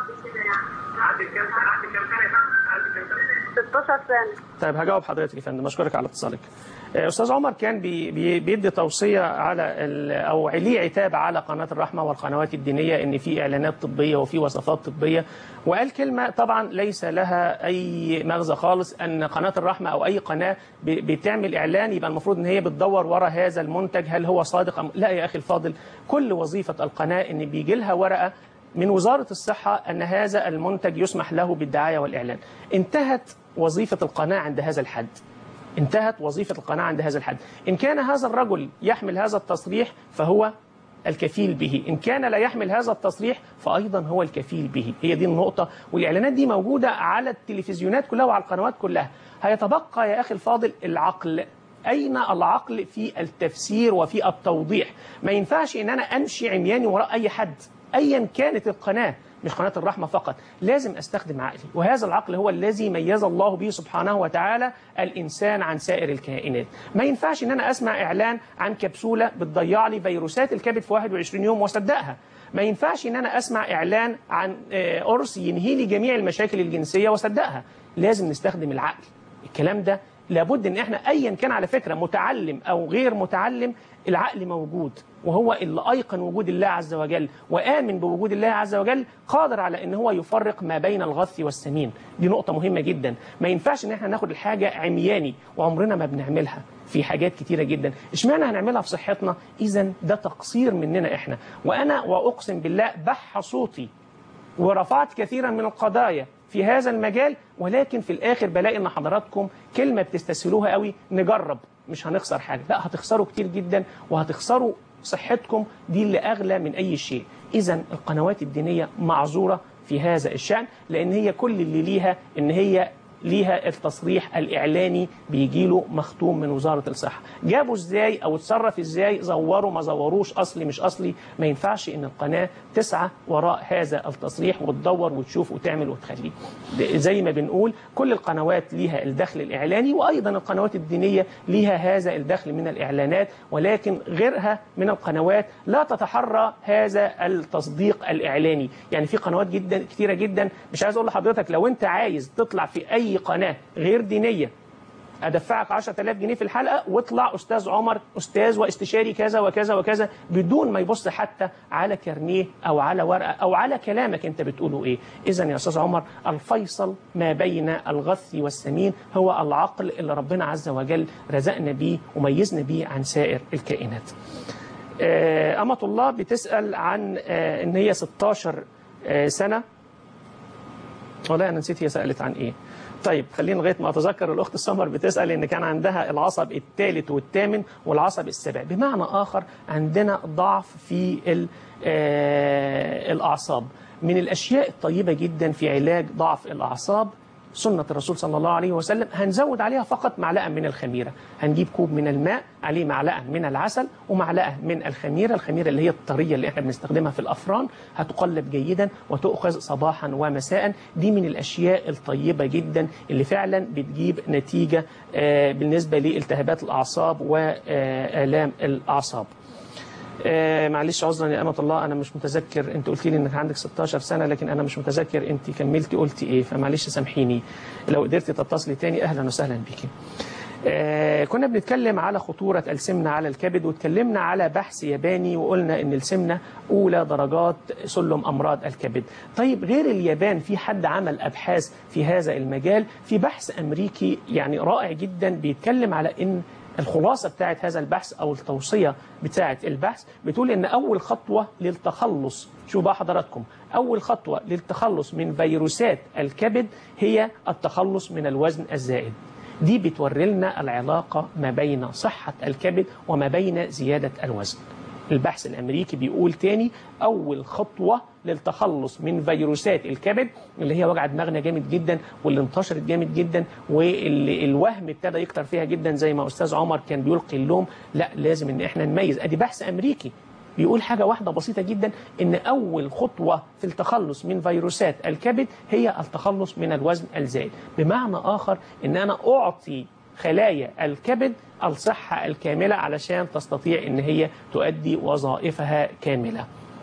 16 سنة طيب هجاوب حضرتك يا فندم اشكرك على اتصالك آه، استاذ عمر كان بي بي بيدي توصيه على ال- او ليه عتاب على قناه الرحمه والقنوات الدينيه ان في اعلانات طبيه وفي وصفات طبيه وقال كلمه طبعا ليس لها اي مغزى خالص ان قناه الرحمه او اي قناه ب- بتعمل اعلان يبقى المفروض ان هي بتدور ورا هذا المنتج هل هو صادق ام لا يا اخي الفاضل كل وظيفه القناه ان بيجي لها ورقه من وزارة الصحة أن هذا المنتج يسمح له بالدعاية والإعلان انتهت وظيفة القناة عند هذا الحد انتهت وظيفة القناة عند هذا الحد إن كان هذا الرجل يحمل هذا التصريح فهو الكفيل به إن كان لا يحمل هذا التصريح فأيضا هو الكفيل به هي دي النقطة والإعلانات دي موجودة على التلفزيونات كلها وعلى القنوات كلها هيتبقى يا أخي الفاضل العقل أين العقل في التفسير وفي التوضيح ما ينفعش إن أنا أمشي عمياني وراء أي حد أيا كانت القناة مش قناة الرحمة فقط لازم أستخدم عقلي وهذا العقل هو الذي ميز الله به سبحانه وتعالى الإنسان عن سائر الكائنات ما ينفعش إن أنا أسمع إعلان عن كبسولة بتضيع لي فيروسات الكبد في 21 يوم وأصدقها ما ينفعش إن أنا أسمع إعلان عن آه، قرص ينهي لي جميع المشاكل الجنسية وأصدقها لازم نستخدم العقل الكلام ده لابد ان احنا ايا كان على فكره متعلم او غير متعلم العقل موجود وهو اللي ايقن وجود الله عز وجل وامن بوجود الله عز وجل قادر على ان هو يفرق ما بين الغث والسمين دي نقطه مهمه جدا ما ينفعش ان احنا ناخد الحاجه عمياني وعمرنا ما بنعملها في حاجات كتيره جدا اشمعنى هنعملها في صحتنا اذا ده تقصير مننا احنا وانا واقسم بالله بح صوتي ورفعت كثيرا من القضايا في هذا المجال ولكن في الاخر بلاقي ان حضراتكم كلمه بتستسهلوها قوي نجرب مش هنخسر حاجه لا هتخسروا كتير جدا وهتخسروا صحتكم دي اللي اغلى من اي شيء اذا القنوات الدينيه معذوره في هذا الشان لان هي كل اللي ليها ان هي ليها التصريح الإعلاني بيجيله مختوم من وزارة الصحة جابوا إزاي أو اتصرف إزاي زوروا ما زوروش أصلي مش أصلي ما ينفعش إن القناة تسعى وراء هذا التصريح وتدور وتشوف وتعمل وتخليه ده زي ما بنقول كل القنوات ليها الدخل الإعلاني وأيضا القنوات الدينية ليها هذا الدخل من الإعلانات ولكن غيرها من القنوات لا تتحرى هذا التصديق الإعلاني يعني في قنوات جدا كتيرة جدا مش عايز أقول لحضرتك لو أنت عايز تطلع في أي قناة غير دينية أدفعك 10000 جنيه في الحلقة واطلع أستاذ عمر أستاذ واستشاري كذا وكذا وكذا بدون ما يبص حتى على كارنيه أو على ورقة أو على كلامك أنت بتقوله إيه إذا يا أستاذ عمر الفيصل ما بين الغث والسمين هو العقل اللي ربنا عز وجل رزقنا بيه وميزنا بيه عن سائر الكائنات آه، أمة الله بتسأل عن آه، إن هي 16 آه، سنة والله أنا نسيت هي سألت عن إيه طيب خلينا لغايه ما اتذكر الاخت سمر بتسال ان كان عندها العصب الثالث والثامن والعصب السابع بمعنى اخر عندنا ضعف في ال- آه، الاعصاب من الاشياء الطيبه جدا في علاج ضعف الاعصاب سنة الرسول صلى الله عليه وسلم هنزود عليها فقط معلقة من الخميرة هنجيب كوب من الماء عليه معلقة من العسل ومعلقة من الخميرة الخميرة اللي هي الطرية اللي احنا بنستخدمها في الأفران هتقلب جيدا وتؤخذ صباحا ومساء دي من الأشياء الطيبة جدا اللي فعلا بتجيب نتيجة آه، بالنسبة لالتهابات الأعصاب وآلام الأعصاب آه معلش عذرا يا أمة الله أنا مش متذكر أنت قلت لي إنك عندك 16 سنة لكن أنا مش متذكر أنت كملتي قلتي إيه فمعلش سامحيني لو قدرتي تتصلي تاني أهلا وسهلا بيكي آه كنا بنتكلم على خطورة السمنة على الكبد واتكلمنا على بحث ياباني وقلنا ان السمنة اولى درجات سلم امراض الكبد طيب غير اليابان في حد عمل ابحاث في هذا المجال في بحث امريكي يعني رائع جدا بيتكلم على ان الخلاصة بتاعت هذا البحث أو التوصية بتاعت البحث بتقول إن أول خطوة للتخلص شو بقى حضراتكم أول خطوة للتخلص من فيروسات الكبد هي التخلص من الوزن الزائد دي بتوري لنا العلاقة ما بين صحة الكبد وما بين زيادة الوزن البحث الأمريكي بيقول تاني أول خطوة للتخلص من فيروسات الكبد اللي هي وجع دماغنا جامد جدا واللي انتشرت جامد جدا والوهم ابتدى يكتر فيها جدا زي ما أستاذ عمر كان بيلقي اللوم لا لازم إن إحنا نميز أدي بحث أمريكي بيقول حاجة واحدة بسيطة جدا إن أول خطوة في التخلص من فيروسات الكبد هي التخلص من الوزن الزائد بمعنى آخر إن أنا أعطي خلايا الكبد الصحة الكاملة علشان تستطيع إن هي تؤدي وظائفها كاملة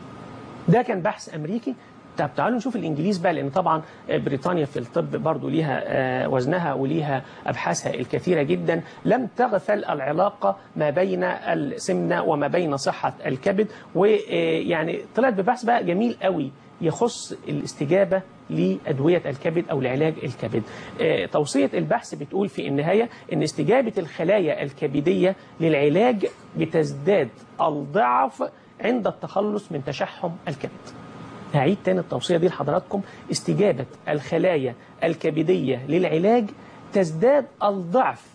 ده كان بحث أمريكي طب تعالوا نشوف الانجليز بقى لان طبعا بريطانيا في الطب برضو ليها وزنها وليها ابحاثها الكثيره جدا لم تغفل العلاقه ما بين السمنه وما بين صحه الكبد ويعني طلعت ببحث بقى جميل قوي يخص الاستجابه لادويه الكبد او لعلاج الكبد. توصيه البحث بتقول في النهايه ان استجابه الخلايا الكبديه للعلاج بتزداد الضعف عند التخلص من تشحم الكبد. هعيد تاني التوصية دي لحضراتكم استجابة الخلايا الكبدية للعلاج تزداد الضعف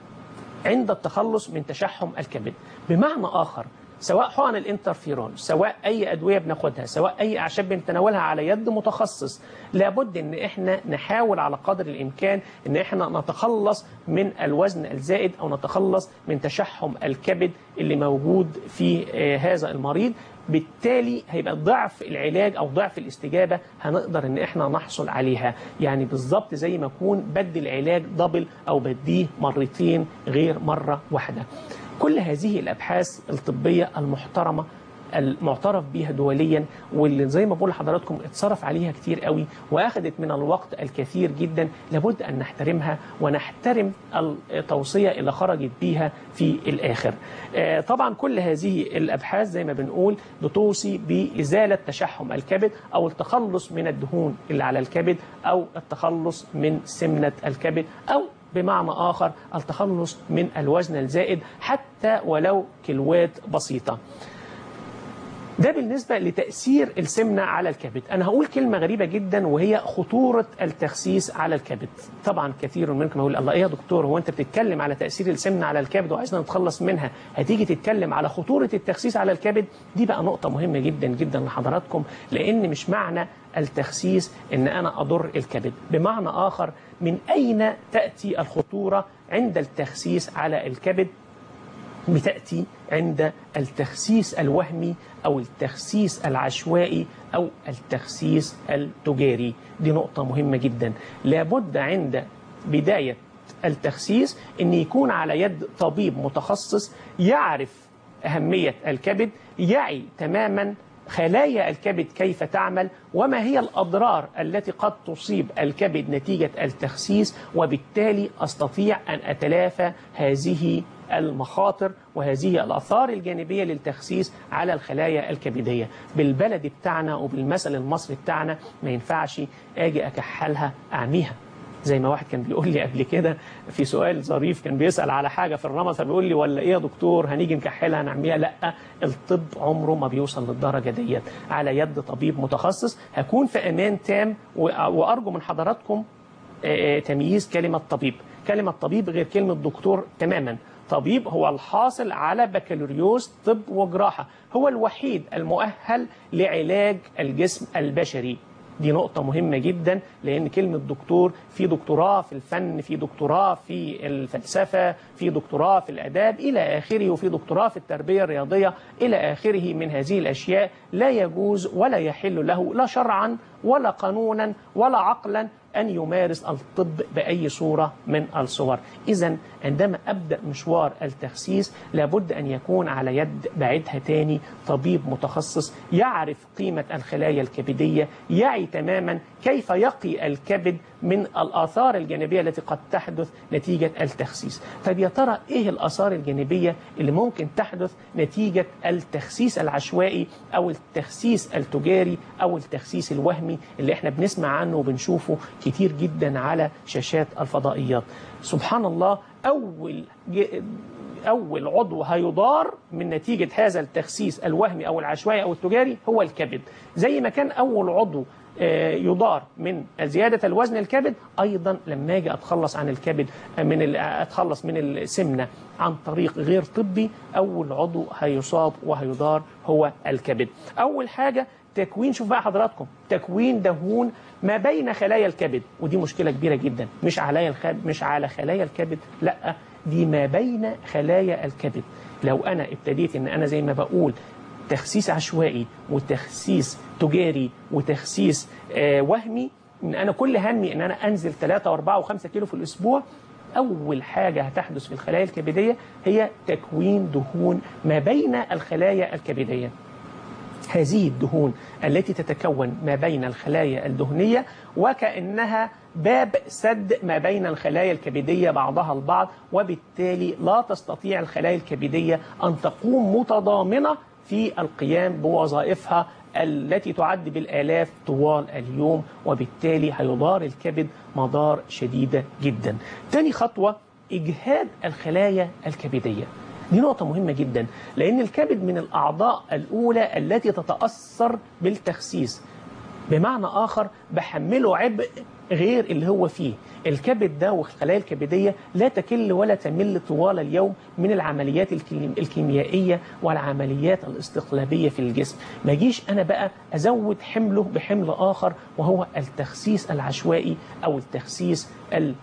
عند التخلص من تشحم الكبد بمعنى آخر سواء حقن الانترفيرون سواء أي أدوية بناخدها سواء أي أعشاب بنتناولها على يد متخصص لابد أن إحنا نحاول على قدر الإمكان أن إحنا نتخلص من الوزن الزائد أو نتخلص من تشحم الكبد اللي موجود في هذا المريض بالتالي هيبقى ضعف العلاج او ضعف الاستجابه هنقدر ان احنا نحصل عليها يعني بالظبط زي ما اكون بدي العلاج دبل او بديه مرتين غير مره واحده كل هذه الابحاث الطبيه المحترمه المعترف بها دوليا واللي زي ما بقول لحضراتكم اتصرف عليها كتير قوي واخذت من الوقت الكثير جدا لابد ان نحترمها ونحترم التوصيه اللي خرجت بيها في الاخر. طبعا كل هذه الابحاث زي ما بنقول بتوصي بازاله تشحم الكبد او التخلص من الدهون اللي على الكبد او التخلص من سمنه الكبد او بمعنى آخر التخلص من الوزن الزائد حتى ولو كيلوات بسيطة ده بالنسبة لتأثير السمنة على الكبد أنا هقول كلمة غريبة جدا وهي خطورة التخسيس على الكبد طبعا كثير منكم يقول الله إيه يا دكتور هو أنت بتتكلم على تأثير السمنة على الكبد وعايزنا نتخلص منها هتيجي تتكلم على خطورة التخسيس على الكبد دي بقى نقطة مهمة جدا جدا لحضراتكم لأن مش معنى التخسيس ان انا اضر الكبد بمعنى اخر من اين تاتي الخطوره عند التخسيس على الكبد بتاتي عند التخسيس الوهمي او التخسيس العشوائي او التخسيس التجاري دي نقطه مهمه جدا لابد عند بدايه التخسيس ان يكون على يد طبيب متخصص يعرف اهميه الكبد يعي تماما خلايا الكبد كيف تعمل وما هي الأضرار التي قد تصيب الكبد نتيجة التخسيس وبالتالي أستطيع أن أتلافى هذه المخاطر وهذه الآثار الجانبية للتخسيس على الخلايا الكبدية بالبلد بتاعنا وبالمثل المصري بتاعنا ما ينفعش أجي أكحلها أعميها زي ما واحد كان بيقول لي قبل كده في سؤال ظريف كان بيسأل على حاجة في الرمى فبيقول لي ولا ايه يا دكتور هنيجي نكحلها نعميها لا الطب عمره ما بيوصل للدرجة ديت على يد طبيب متخصص هكون في امان تام وارجو من حضراتكم تمييز كلمة طبيب كلمة طبيب غير كلمة دكتور تماما طبيب هو الحاصل على بكالوريوس طب وجراحة هو الوحيد المؤهل لعلاج الجسم البشري دي نقطة مهمة جدا لأن كلمة دكتور في دكتوراه في الفن في دكتوراه في الفلسفة في دكتوراه في الأداب إلى آخره وفي دكتوراه في التربية الرياضية إلى آخره من هذه الأشياء لا يجوز ولا يحل له لا شرعا ولا قانونا ولا عقلا أن يمارس الطب بأي صورة من الصور إذا عندما أبدأ مشوار التخسيس لابد أن يكون على يد بعدها تاني طبيب متخصص يعرف قيمة الخلايا الكبدية يعي تماما كيف يقي الكبد من الآثار الجانبية التي قد تحدث نتيجة التخسيس طب يا ترى إيه الآثار الجانبية اللي ممكن تحدث نتيجة التخسيس العشوائي أو التخسيس التجاري أو التخسيس الوهمي اللي احنا بنسمع عنه وبنشوفه كتير جدا على شاشات الفضائيات سبحان الله أول أول عضو هيضار من نتيجة هذا التخسيس الوهمي أو العشوائي أو التجاري هو الكبد زي ما كان أول عضو يضار من زيادة الوزن الكبد أيضا لما أجي أتخلص عن الكبد من أتخلص من السمنة عن طريق غير طبي أول عضو هيصاب وهيضار هو الكبد أول حاجة تكوين شوف بقى حضراتكم تكوين دهون ما بين خلايا الكبد ودي مشكلة كبيرة جدا مش على الكبد مش على خلايا الكبد لا دي ما بين خلايا الكبد لو أنا ابتديت إن أنا زي ما بقول تخسيس عشوائي وتخسيس تجاري وتخسيس آه وهمي ان انا كل همي ان انا انزل 3 و4 و5 كيلو في الاسبوع اول حاجه هتحدث في الخلايا الكبديه هي تكوين دهون ما بين الخلايا الكبديه هذه الدهون التي تتكون ما بين الخلايا الدهنيه وكانها باب سد ما بين الخلايا الكبديه بعضها البعض وبالتالي لا تستطيع الخلايا الكبديه ان تقوم متضامنه في القيام بوظائفها التي تعد بالآلاف طوال اليوم وبالتالي هيضار الكبد مضار شديدة جدا تاني خطوة إجهاد الخلايا الكبدية دي نقطة مهمة جدا لأن الكبد من الأعضاء الأولى التي تتأثر بالتخسيس بمعنى آخر بحمله عبء غير اللي هو فيه الكبد ده والخلايا الكبدية لا تكل ولا تمل طوال اليوم من العمليات الكيميائية والعمليات الاستقلابية في الجسم ما جيش أنا بقى أزود حمله بحمل آخر وهو التخسيس العشوائي أو التخسيس ال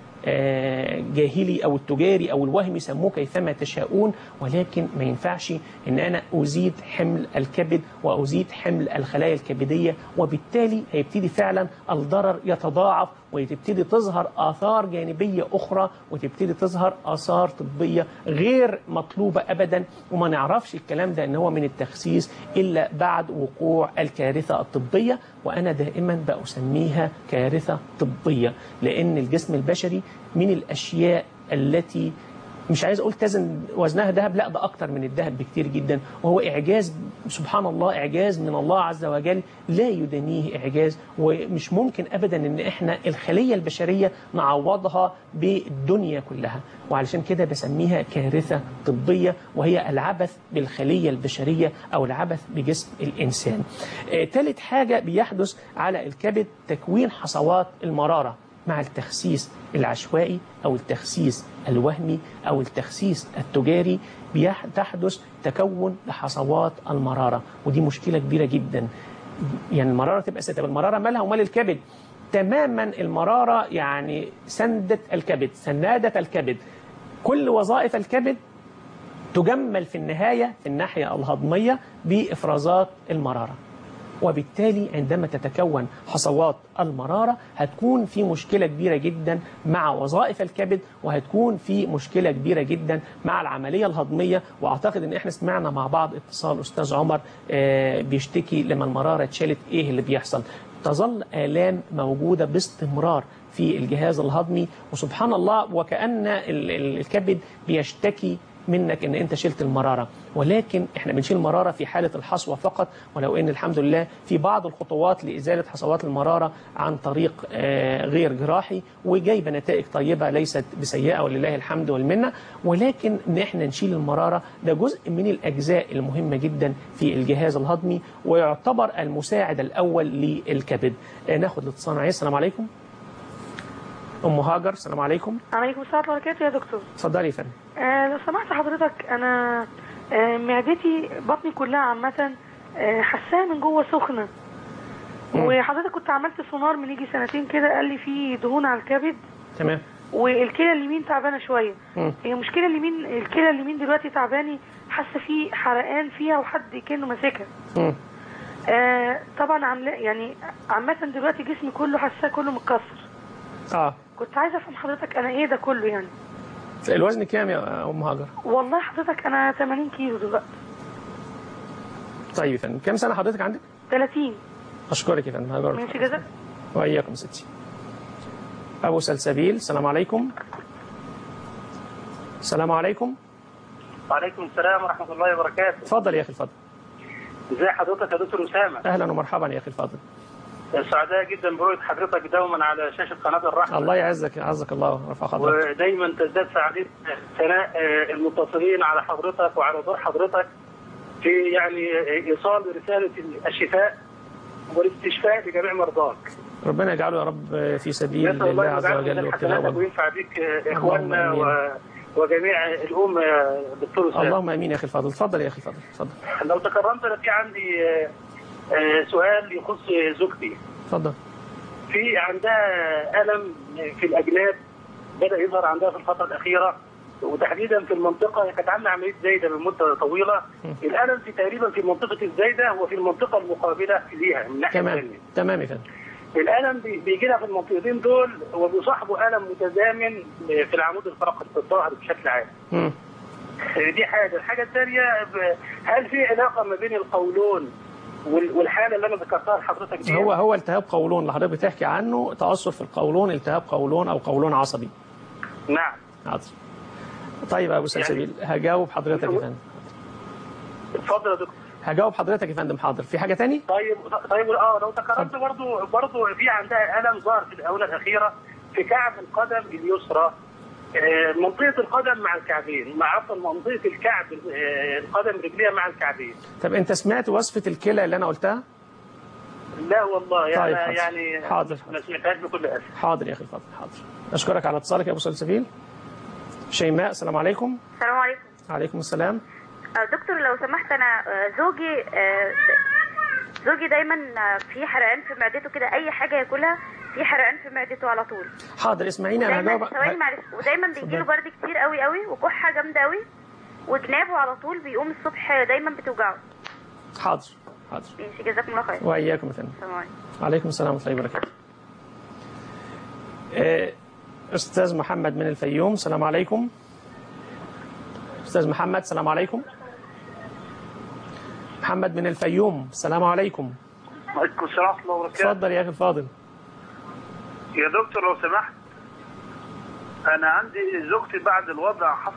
جاهلي أو التجاري أو الوهمي سموه كيفما تشاءون ولكن ما ينفعش أن أنا أزيد حمل الكبد وأزيد حمل الخلايا الكبدية وبالتالي هيبتدي فعلا الضرر يتضاعف وتبتدي تظهر آثار جانبية أخرى وتبتدي تظهر آثار طبية غير مطلوبة أبدا وما نعرفش الكلام ده أن هو من التخسيس إلا بعد وقوع الكارثة الطبية وأنا دائما بأسميها كارثة طبية لأن الجسم البشري من الأشياء التي مش عايز اقول تزن وزنها ذهب لا ده اكتر من الذهب بكتير جدا وهو اعجاز سبحان الله اعجاز من الله عز وجل لا يدانيه اعجاز ومش ممكن ابدا ان احنا الخليه البشريه نعوضها بالدنيا كلها وعلشان كده بسميها كارثه طبيه وهي العبث بالخليه البشريه او العبث بجسم الانسان. آه ثالث حاجه بيحدث على الكبد تكوين حصوات المراره مع التخسيس العشوائي أو التخسيس الوهمي أو التخسيس التجاري تحدث تكون لحصوات المرارة ودي مشكلة كبيرة جدا يعني المرارة تبقى ستة المرارة مالها ومال الكبد تماما المرارة يعني سندة الكبد سنادة الكبد كل وظائف الكبد تجمل في النهاية في الناحية الهضمية بإفرازات المرارة وبالتالي عندما تتكون حصوات المرارة هتكون في مشكلة كبيرة جدا مع وظائف الكبد وهتكون في مشكلة كبيرة جدا مع العملية الهضمية وأعتقد أن احنا سمعنا مع بعض اتصال أستاذ عمر بيشتكي لما المرارة اتشالت إيه اللي بيحصل تظل آلام موجودة باستمرار في الجهاز الهضمي وسبحان الله وكأن الكبد بيشتكي منك ان انت شلت المراره ولكن احنا بنشيل المراره في حاله الحصوه فقط ولو ان الحمد لله في بعض الخطوات لازاله حصوات المراره عن طريق غير جراحي وجايبه نتائج طيبه ليست بسيئه ولله الحمد والمنه ولكن ان احنا نشيل المراره ده جزء من الاجزاء المهمه جدا في الجهاز الهضمي ويعتبر المساعد الاول للكبد ناخد الاتصال عليه السلام عليكم ام هاجر السلام عليكم عليكم السلام ورحمه الله وبركاته يا دكتور اتفضلي يا فندم آه لو سمحت حضرتك انا آه معدتي بطني كلها عامه آه حاساها من جوه سخنه وحضرتك كنت عملت سونار من يجي سنتين كده قال لي في دهون على الكبد تمام والكلى اليمين تعبانه شويه هي المشكله اليمين الكلى اليمين دلوقتي تعباني حاسه في حرقان فيها وحد كانه ماسكها آه طبعا عامله يعني عامه دلوقتي جسمي كله حاساه كله متكسر اه كنت عايزه افهم حضرتك انا ايه ده كله يعني الوزن كام يا ام هاجر والله حضرتك انا 80 كيلو دلوقتي طيب يا فندم كام سنه حضرتك عندك 30 اشكرك يا فندم هاجر ماشي جزاك واياكم ستي ابو سلسبيل السلام عليكم السلام عليكم وعليكم السلام ورحمة الله وبركاته اتفضل يا اخي الفضل ازي حضرتك يا دكتور أسامة اهلا ومرحبا يا اخي الفضل سعداء جدا برؤية حضرتك دوما على شاشة قناة الرحمة الله يعزك يعزك الله ورفع قدرك ودايما تزداد سعادة ثناء آه، المتصلين على حضرتك وعلى دور حضرتك في يعني آه، إيصال رسالة الشفاء والاستشفاء لجميع مرضاك ربنا يجعله يا رب في سبيل نسأل الله الله عز يجعله وجل من وابتغاء حسناتك وجهه وينفع بك آه، اللهم إخواننا آمين. و- وجميع الأمة يا دكتور أسامة اللهم امين يا اخي الفضل اتفضل يا اخي الفضل اتفضل لو تكرمت أنا في عندي آه، آه، سؤال يخص زوجتي اتفضل في عندها ألم في الأجناب بدأ يظهر عندها في الفترة الأخيرة وتحديدا في المنطقة هي كانت عاملة عملية زايدة من مدة طويلة الألم في تقريبا في منطقة الزايدة وفي المنطقة المقابلة ليها من الناحية تمام الثانية تمام يا فندم الألم بي- بيجي لها في المنطقتين دول وبيصاحبه ألم متزامن في العمود الفقري في الظهر بشكل عام مم. دي حاجة الحاجة الثانية ب- هل في علاقة ما بين القولون وال- والحالة اللي أنا ذكرتها لحضرتك دي هو هو التهاب قولون اللي حضرتك بتحكي عنه تاثر في القولون التهاب قولون او قولون عصبي نعم حاضر طيب يا ابو سلسبيل هجاوب حضرتك يا فندم اتفضل يا دكتور هجاوب حضرتك يا فندم حاضر في حاجه تاني طيب طيب اه لو تكرمت برضو برضو في عندها الم ظهر في الاونه الاخيره في كعب القدم اليسرى آه، منطقه القدم مع الكعبين مع عفوا منطقه الكعب آه، القدم رجليها مع الكعبين طب انت سمعت وصفه الكلى اللي انا قلتها لا والله طيب، يعني حاضر. يعني حاضر. ما سمعتهاش بكل اسف حاضر يا اخي الفضل حاضر اشكرك على اتصالك يا ابو سلسبيل شيماء السلام عليكم السلام عليكم عليكم السلام آه، دكتور لو سمحت انا آه، زوجي آه، زوجي دايما آه، في حرقان في معدته كده اي حاجه ياكلها في حرقان في معدته على طول حاضر اسمعيني انا ودايما هجاوب ثواني معلش ودايما بيجيله برد كتير قوي قوي وكحه جامده قوي وجنابه على طول بيقوم الصبح دايما بتوجعه حاضر حاضر ماشي جزاكم الله خير واياكم يا فندم السلام عليكم وعليكم السلام ورحمه الله وبركاته آه، استاذ محمد من الفيوم السلام عليكم استاذ محمد السلام عليكم محمد من الفيوم السلام عليكم وعليكم السلام ورحمه الله وبركاته اتفضل يا اخي الفاضل يا دكتور لو سمحت انا عندي زوجتي بعد الوضع حصل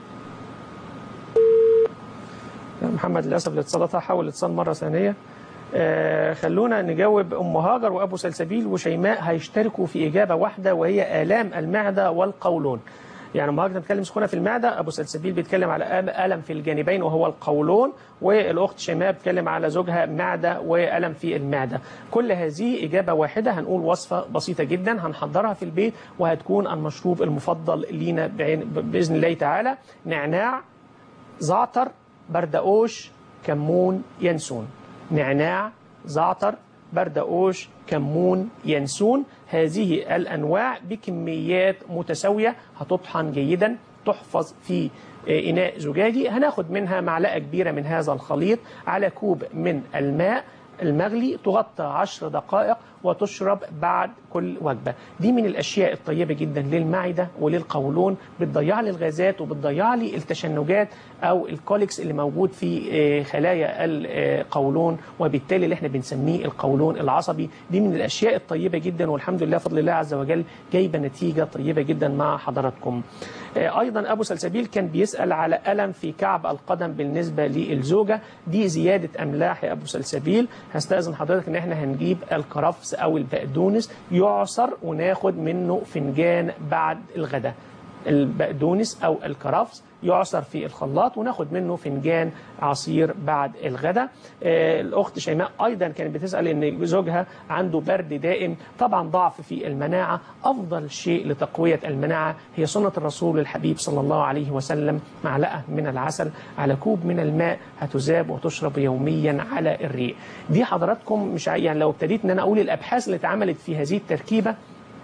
يا محمد للاسف الاتصالات حاول الاتصال مره ثانيه آه خلونا نجاوب ام هاجر وابو سلسبيل وشيماء هيشتركوا في اجابه واحده وهي الام المعده والقولون يعني ام هاجر بتتكلم سخونه في المعده ابو سلسبيل بيتكلم على آم- الم في الجانبين وهو القولون والاخت شيماء بتتكلم على زوجها معده والم في المعده كل هذه اجابه واحده هنقول وصفه بسيطه جدا هنحضرها في البيت وهتكون المشروب المفضل لينا بعين- باذن الله تعالى نعناع زعتر بردقوش كمون ينسون نعناع زعتر بردقوش كمون ينسون هذه الأنواع بكميات متساوية هتطحن جيدا تحفظ في آه، إناء زجاجي هناخد منها معلقة كبيرة من هذا الخليط على كوب من الماء المغلي تغطى عشر دقائق وتشرب بعد كل وجبة دي من الأشياء الطيبة جدا للمعدة وللقولون بتضيع لي الغازات وبتضيع لي التشنجات أو الكوليكس اللي موجود في آه، خلايا القولون وبالتالي اللي احنا بنسميه القولون العصبي دي من الأشياء الطيبة جدا والحمد لله فضل الله عز وجل جايبة نتيجة طيبة جدا مع حضراتكم آه، أيضا أبو سلسبيل كان بيسأل على ألم في كعب القدم بالنسبة للزوجة دي زيادة أملاح يا أبو سلسبيل هستأذن حضرتك إن احنا هنجيب الكرفس أو البقدونس يعصر وناخد منه فنجان بعد الغداء البقدونس أو الكرفس يعصر في الخلاط وناخد منه فنجان عصير بعد الغداء آه، الأخت شيماء أيضا كانت بتسأل إن زوجها عنده برد دائم طبعا ضعف في المناعة أفضل شيء لتقوية المناعة هي سنة الرسول الحبيب صلى الله عليه وسلم معلقة من العسل على كوب من الماء هتذاب وتشرب يوميا على الريق دي حضراتكم مش عاي- يعني لو ابتديت ان انا اقول الابحاث اللي اتعملت في هذه التركيبه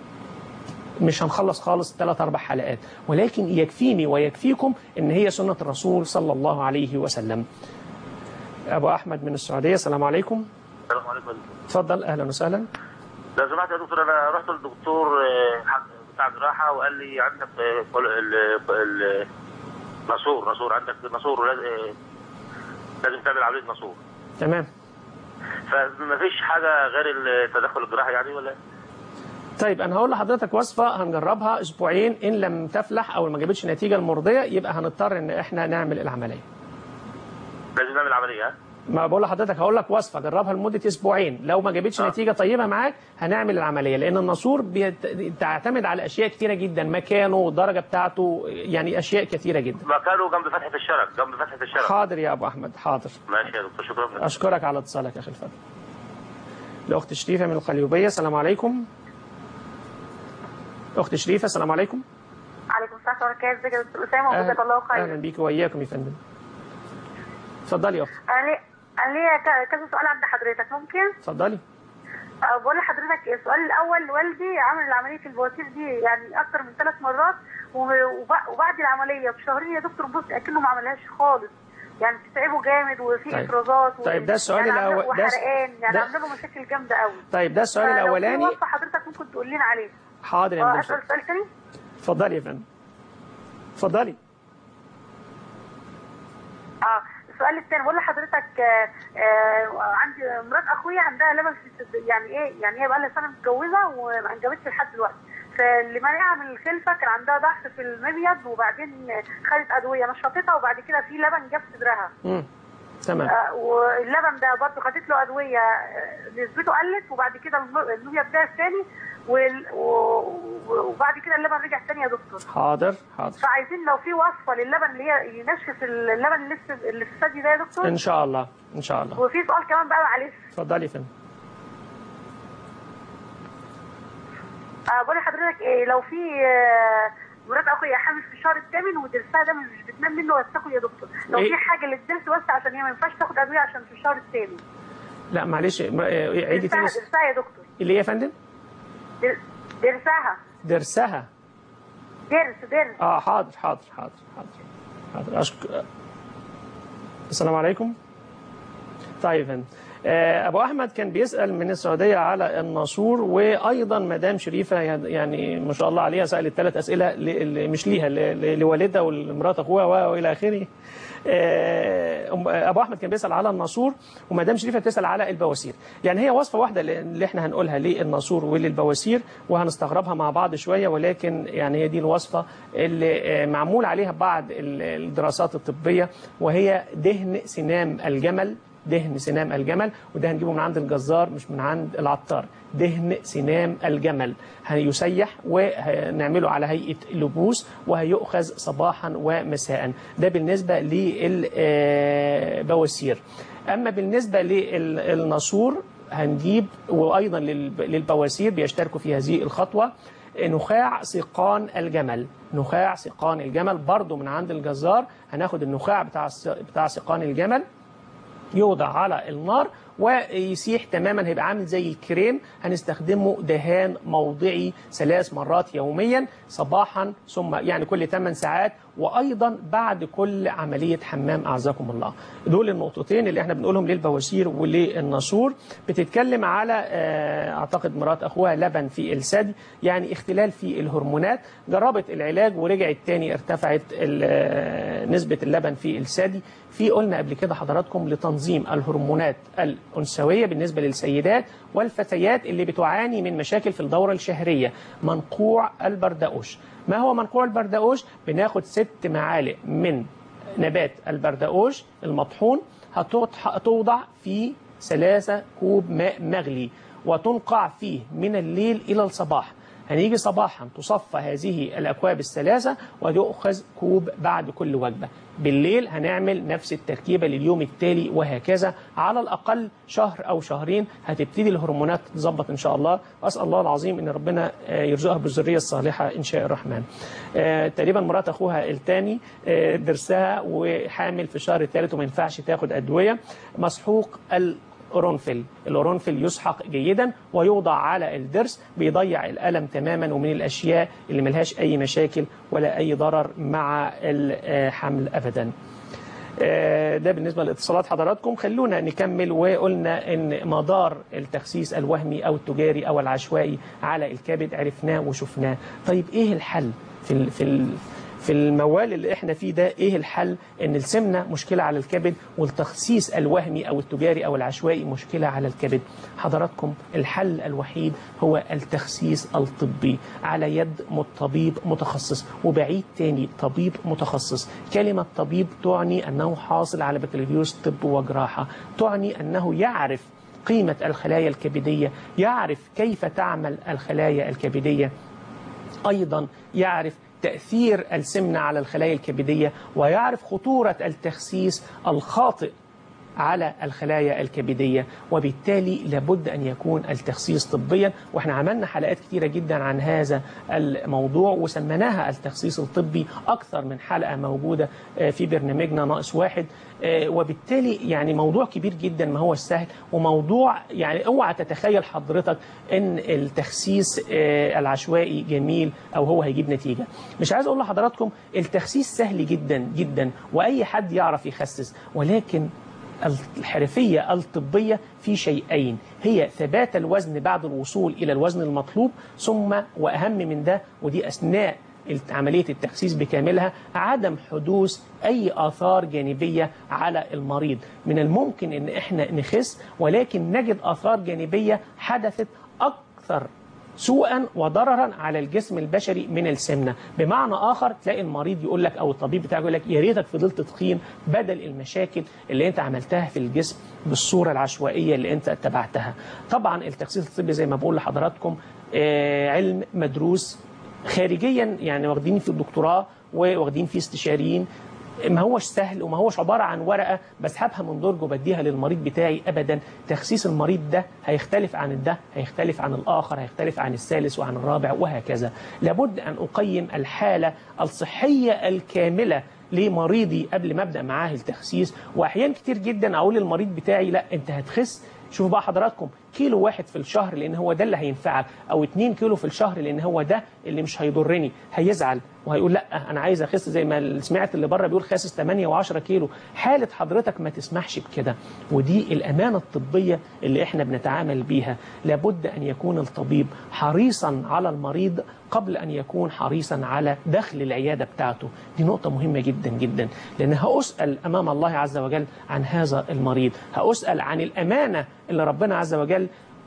مش هنخلص خالص ثلاث اربع حلقات ولكن يكفيني ويكفيكم ان هي سنه الرسول صلى الله عليه وسلم. ابو احمد من السعوديه السلام عليكم السلام عليكم اتفضل اهلا وسهلا لو سمحت يا دكتور انا رحت للدكتور آه، حد- بتاع جراحه وقال لي عندك آه، كل- ال- ال- ناسور ناسور عندك ناسور ولازم آه، لازم تعمل عمليه ناسور تمام فما فيش حاجه غير التدخل الجراحي يعني ولا طيب انا هقول لحضرتك وصفه هنجربها اسبوعين ان لم تفلح او ما جابتش نتيجه المرضيه يبقى هنضطر ان احنا نعمل العمليه لازم نعمل عمليه ها؟ ما بقول لحضرتك هقول لك وصفه جربها لمده اسبوعين لو ما جابتش نتيجه طيبه معاك هنعمل العمليه لان الناسور بيت- بتعتمد على اشياء كتيره جدا مكانه الدرجه بتاعته يعني اشياء كتيره جدا مكانه جنب فتحه الشرج جنب فتحه الشرج حاضر يا ابو احمد حاضر ماشي يا دكتور شكرا لك. اشكرك على اتصالك يا اخي الفضل الاخت شريفه من القليوبيه السلام عليكم اخت شريفه السلام عليكم عليكم السلام ورحمه الله وبركاته ازيك يا دكتور اسامه وجزاك الله خير اهلا بيك واياكم يا فندم اتفضلي يا اخت انا ليه انا ليا ك- كذا سؤال عند حضرتك ممكن اتفضلي أه، بقول لحضرتك السؤال الاول والدي عمل عمليه البواسير دي يعني اكتر من ثلاث مرات و- وب- وبعد العمليه بشهرين يا دكتور بص اكنه ما عملهاش خالص يعني بتتعبه جامد وفي طيب. افرازات و- طيب، ده السؤال يعني عاملة- الأول- ده الس- وحرقان يعني ده- عامله له مشاكل جامده قوي طيب ده السؤال فلو في الاولاني وصفه حضرتك ممكن تقول لنا عليه حاضر يا اه مدام اسال شريفة. سؤال ثاني اتفضلي يا فندم اتفضلي اه السؤال الثاني بقول لحضرتك آه آه عندي مرات اخويا عندها لبن في الصد- يعني ايه يعني هي بقى لها سنه متجوزه وما انجبتش لحد دلوقتي فاللي مانعها من الخلفه كان عندها ضعف في المبيض وبعدين خدت ادويه نشطتها وبعد كده في لبن جاب صدرها امم تمام آه واللبن ده برضه خدت له ادويه آه، نسبته قلت وبعد كده الم- المبيض ده تاني وال- و- وبعد كده اللبن رجع تاني يا دكتور حاضر حاضر فعايزين لو في وصفه للبن اللي هي ينشف اللبن اللي لسه اللي في الثدي ده يا دكتور ان شاء الله ان شاء الله وفي سؤال كمان بقى معلش اتفضلي يا فندم آه بقول لحضرتك إيه لو في آه، مرات اخويا حامل في الشهر الثامن ودرسها ده مش بتنام منه بس تاخد يا دكتور لو إيه؟ في حاجه للدرس بس عشان هي ما ينفعش تاخد ادويه عشان في الشهر الثامن لا معلش م- آه، عيدي درسها تاني درسها يا دكتور اللي هي يا فندم در- درسها درسها درس درس اه حاضر حاضر حاضر حاضر حاضر أشك... السلام عليكم طيب يا فندم آه، ابو احمد كان بيسال من السعوديه على الناسور وايضا مدام شريفه يعني ما شاء الله عليها سالت ثلاث اسئله ل- ل- مش ليها ل- ل- لوالدها ولمرات اخوها و- والى اخره آه، أم- ابو احمد كان بيسال على الناسور ومدام شريفه بتسال على البواسير يعني هي وصفه واحده اللي- اللي احنا هنقولها للناسور وللبواسير وهنستغربها مع بعض شويه ولكن يعني هي دي الوصفه اللي آه، معمول عليها بعض ال- الدراسات الطبيه وهي دهن سنام الجمل دهن سنام الجمل وده هنجيبه من عند الجزار مش من عند العطار دهن سنام الجمل هيسيح ونعمله على هيئة لبوس وهيؤخذ صباحا ومساء ده بالنسبة للبواسير أما بالنسبة للناسور هنجيب وأيضا للب- للبواسير بيشتركوا في هذه الخطوة نخاع سيقان الجمل نخاع سيقان الجمل برضو من عند الجزار هناخد النخاع بتاع الس- بتاع سيقان الجمل يوضع على النار ويسيح تماما هيبقى عامل زي الكريم هنستخدمه دهان موضعي ثلاث مرات يوميا صباحا ثم يعني كل 8 ساعات وايضا بعد كل عمليه حمام اعزكم الله دول النقطتين اللي احنا بنقولهم للبواسير وللناسور بتتكلم على آه، اعتقد مرات اخوها لبن في الثدي يعني اختلال في الهرمونات جربت العلاج ورجعت تاني ارتفعت ال- آه، نسبه اللبن في الثدي في قلنا قبل كده حضراتكم لتنظيم الهرمونات الأنثوية بالنسبة للسيدات والفتيات اللي بتعاني من مشاكل في الدورة الشهرية منقوع البردقوش ما هو منقوع البردقوش بناخد ست معالق من نبات البردقوش المطحون هتوضح- هتوضع في ثلاثة كوب ماء مغلي وتنقع فيه من الليل إلى الصباح هنيجي صباحا تصفى هذه الأكواب الثلاثة ويؤخذ كوب بعد كل وجبة بالليل هنعمل نفس التركيبة لليوم التالي وهكذا على الأقل شهر أو شهرين هتبتدي الهرمونات تظبط إن شاء الله وأسأل الله العظيم إن ربنا آه، يرزقها بالذرية الصالحة إن شاء الرحمن آه، تقريبا مرات أخوها الثاني درسها وحامل في الشهر الثالث وما ينفعش تاخد أدوية مسحوق ال قرنفل القرنفل يسحق جيدا ويوضع على الضرس بيضيع الألم تماما ومن الأشياء اللي ملهاش أي مشاكل ولا أي ضرر مع الحمل أبدا آه، ده بالنسبة لاتصالات حضراتكم خلونا نكمل وقلنا ان مدار التخسيس الوهمي او التجاري او العشوائي على الكبد عرفناه وشفناه طيب ايه الحل في ال في ال في الموال اللي احنا فيه ده ايه الحل ان السمنه مشكله على الكبد والتخسيس الوهمي او التجاري او العشوائي مشكله على الكبد حضراتكم الحل الوحيد هو التخسيس الطبي على يد طبيب متخصص وبعيد تاني طبيب متخصص كلمه طبيب تعني انه حاصل على بكالوريوس طب وجراحه تعني انه يعرف قيمه الخلايا الكبديه يعرف كيف تعمل الخلايا الكبديه ايضا يعرف تأثير السمنة على الخلايا الكبدية ويعرف خطورة التخسيس الخاطئ على الخلايا الكبدية وبالتالي لابد أن يكون التخسيس طبيا وإحنا عملنا حلقات كتيرة جدا عن هذا الموضوع وسميناها التخسيس الطبي أكثر من حلقة موجودة في برنامجنا ناقص واحد وبالتالي يعني موضوع كبير جدا ما هو السهل وموضوع يعني اوعى تتخيل حضرتك ان التخسيس العشوائي جميل او هو هيجيب نتيجة مش عايز اقول لحضراتكم التخسيس سهل جدا جدا واي حد يعرف يخسس ولكن الحرفية الطبية في شيئين هي ثبات الوزن بعد الوصول إلى الوزن المطلوب ثم وأهم من ده ودي أثناء عملية التخسيس بكاملها عدم حدوث أي آثار جانبية على المريض من الممكن أن إحنا نخس ولكن نجد آثار جانبية حدثت أكثر سوءا وضررا على الجسم البشري من السمنه بمعنى اخر تلاقي المريض يقول لك او الطبيب بتاعك يقول لك يا ريتك فضلت تخين بدل المشاكل اللي انت عملتها في الجسم بالصوره العشوائيه اللي انت اتبعتها طبعا التخسيس الطبي زي ما بقول لحضراتكم آه علم مدروس خارجيا يعني واخدين في الدكتوراه وواخدين فيه استشاريين ما هوش سهل وما هوش عبارة عن ورقة بسحبها من درج وبديها للمريض بتاعي أبدا تخسيس المريض ده هيختلف عن ده هيختلف عن الآخر هيختلف عن الثالث وعن الرابع وهكذا لابد أن أقيم الحالة الصحية الكاملة لمريضي قبل ما ابدا معاه التخسيس واحيان كتير جدا اقول للمريض بتاعي لا انت هتخس شوفوا بقى حضراتكم كيلو واحد في الشهر لان هو ده اللي هينفعك او اتنين كيلو في الشهر لان هو ده اللي مش هيضرني هيزعل وهيقول لا انا عايز اخس زي ما سمعت اللي بره بيقول خاسس 8 و10 كيلو حاله حضرتك ما تسمحش بكده ودي الامانه الطبيه اللي احنا بنتعامل بيها لابد ان يكون الطبيب حريصا على المريض قبل ان يكون حريصا على دخل العياده بتاعته دي نقطه مهمه جدا جدا لان هاسال امام الله عز وجل عن هذا المريض هاسال عن الامانه اللي ربنا عز وجل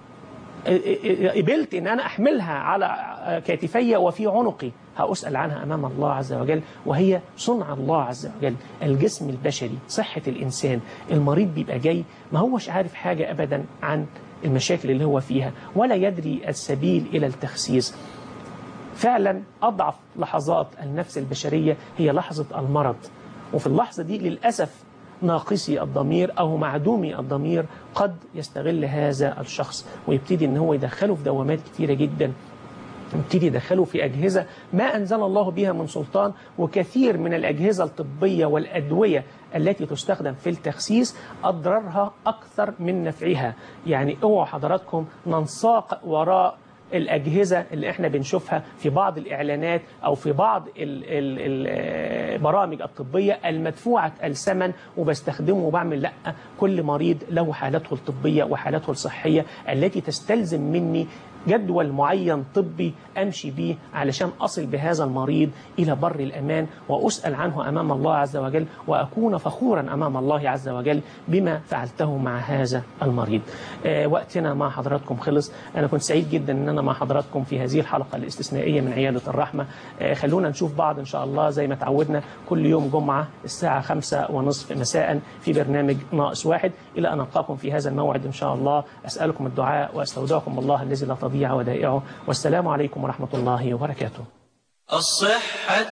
قبلت ان انا احملها على كتفي وفي عنقي هأسأل عنها أمام الله عز وجل وهي صنع الله عز وجل الجسم البشري صحة الإنسان المريض بيبقى جاي ما هوش عارف حاجة أبدا عن المشاكل اللي هو فيها ولا يدري السبيل إلى التخسيس فعلا أضعف لحظات النفس البشرية هي لحظة المرض وفي اللحظة دي للأسف ناقصي الضمير أو معدومي الضمير قد يستغل هذا الشخص ويبتدي ان هو يدخله في دوامات كتيرة جدا يبتدي يدخله في أجهزة ما أنزل الله بها من سلطان وكثير من الأجهزة الطبية والأدوية التي تستخدم في التخسيس أضرارها أكثر من نفعها يعني اوعوا حضراتكم ننساق وراء الأجهزة اللي احنا بنشوفها في بعض الإعلانات أو في بعض البرامج الطبية المدفوعة الثمن وبستخدمه وبعمل لا كل مريض له حالته الطبية وحالته الصحية التي تستلزم مني جدول معين طبي أمشي به علشان أصل بهذا المريض إلى بر الأمان وأسأل عنه أمام الله عز وجل وأكون فخورا أمام الله عز وجل بما فعلته مع هذا المريض آه وقتنا مع حضراتكم خلص أنا كنت سعيد جدا أن أنا مع حضراتكم في هذه الحلقة الاستثنائية من عيادة الرحمة آه خلونا نشوف بعض إن شاء الله زي ما تعودنا كل يوم جمعة الساعة خمسة ونصف مساء في برنامج ناقص واحد إلى أن ألقاكم في هذا الموعد إن شاء الله أسألكم الدعاء وأستودعكم الله الذي لا تضيع ودائعه والسلام عليكم ورحمة الله وبركاته الصحة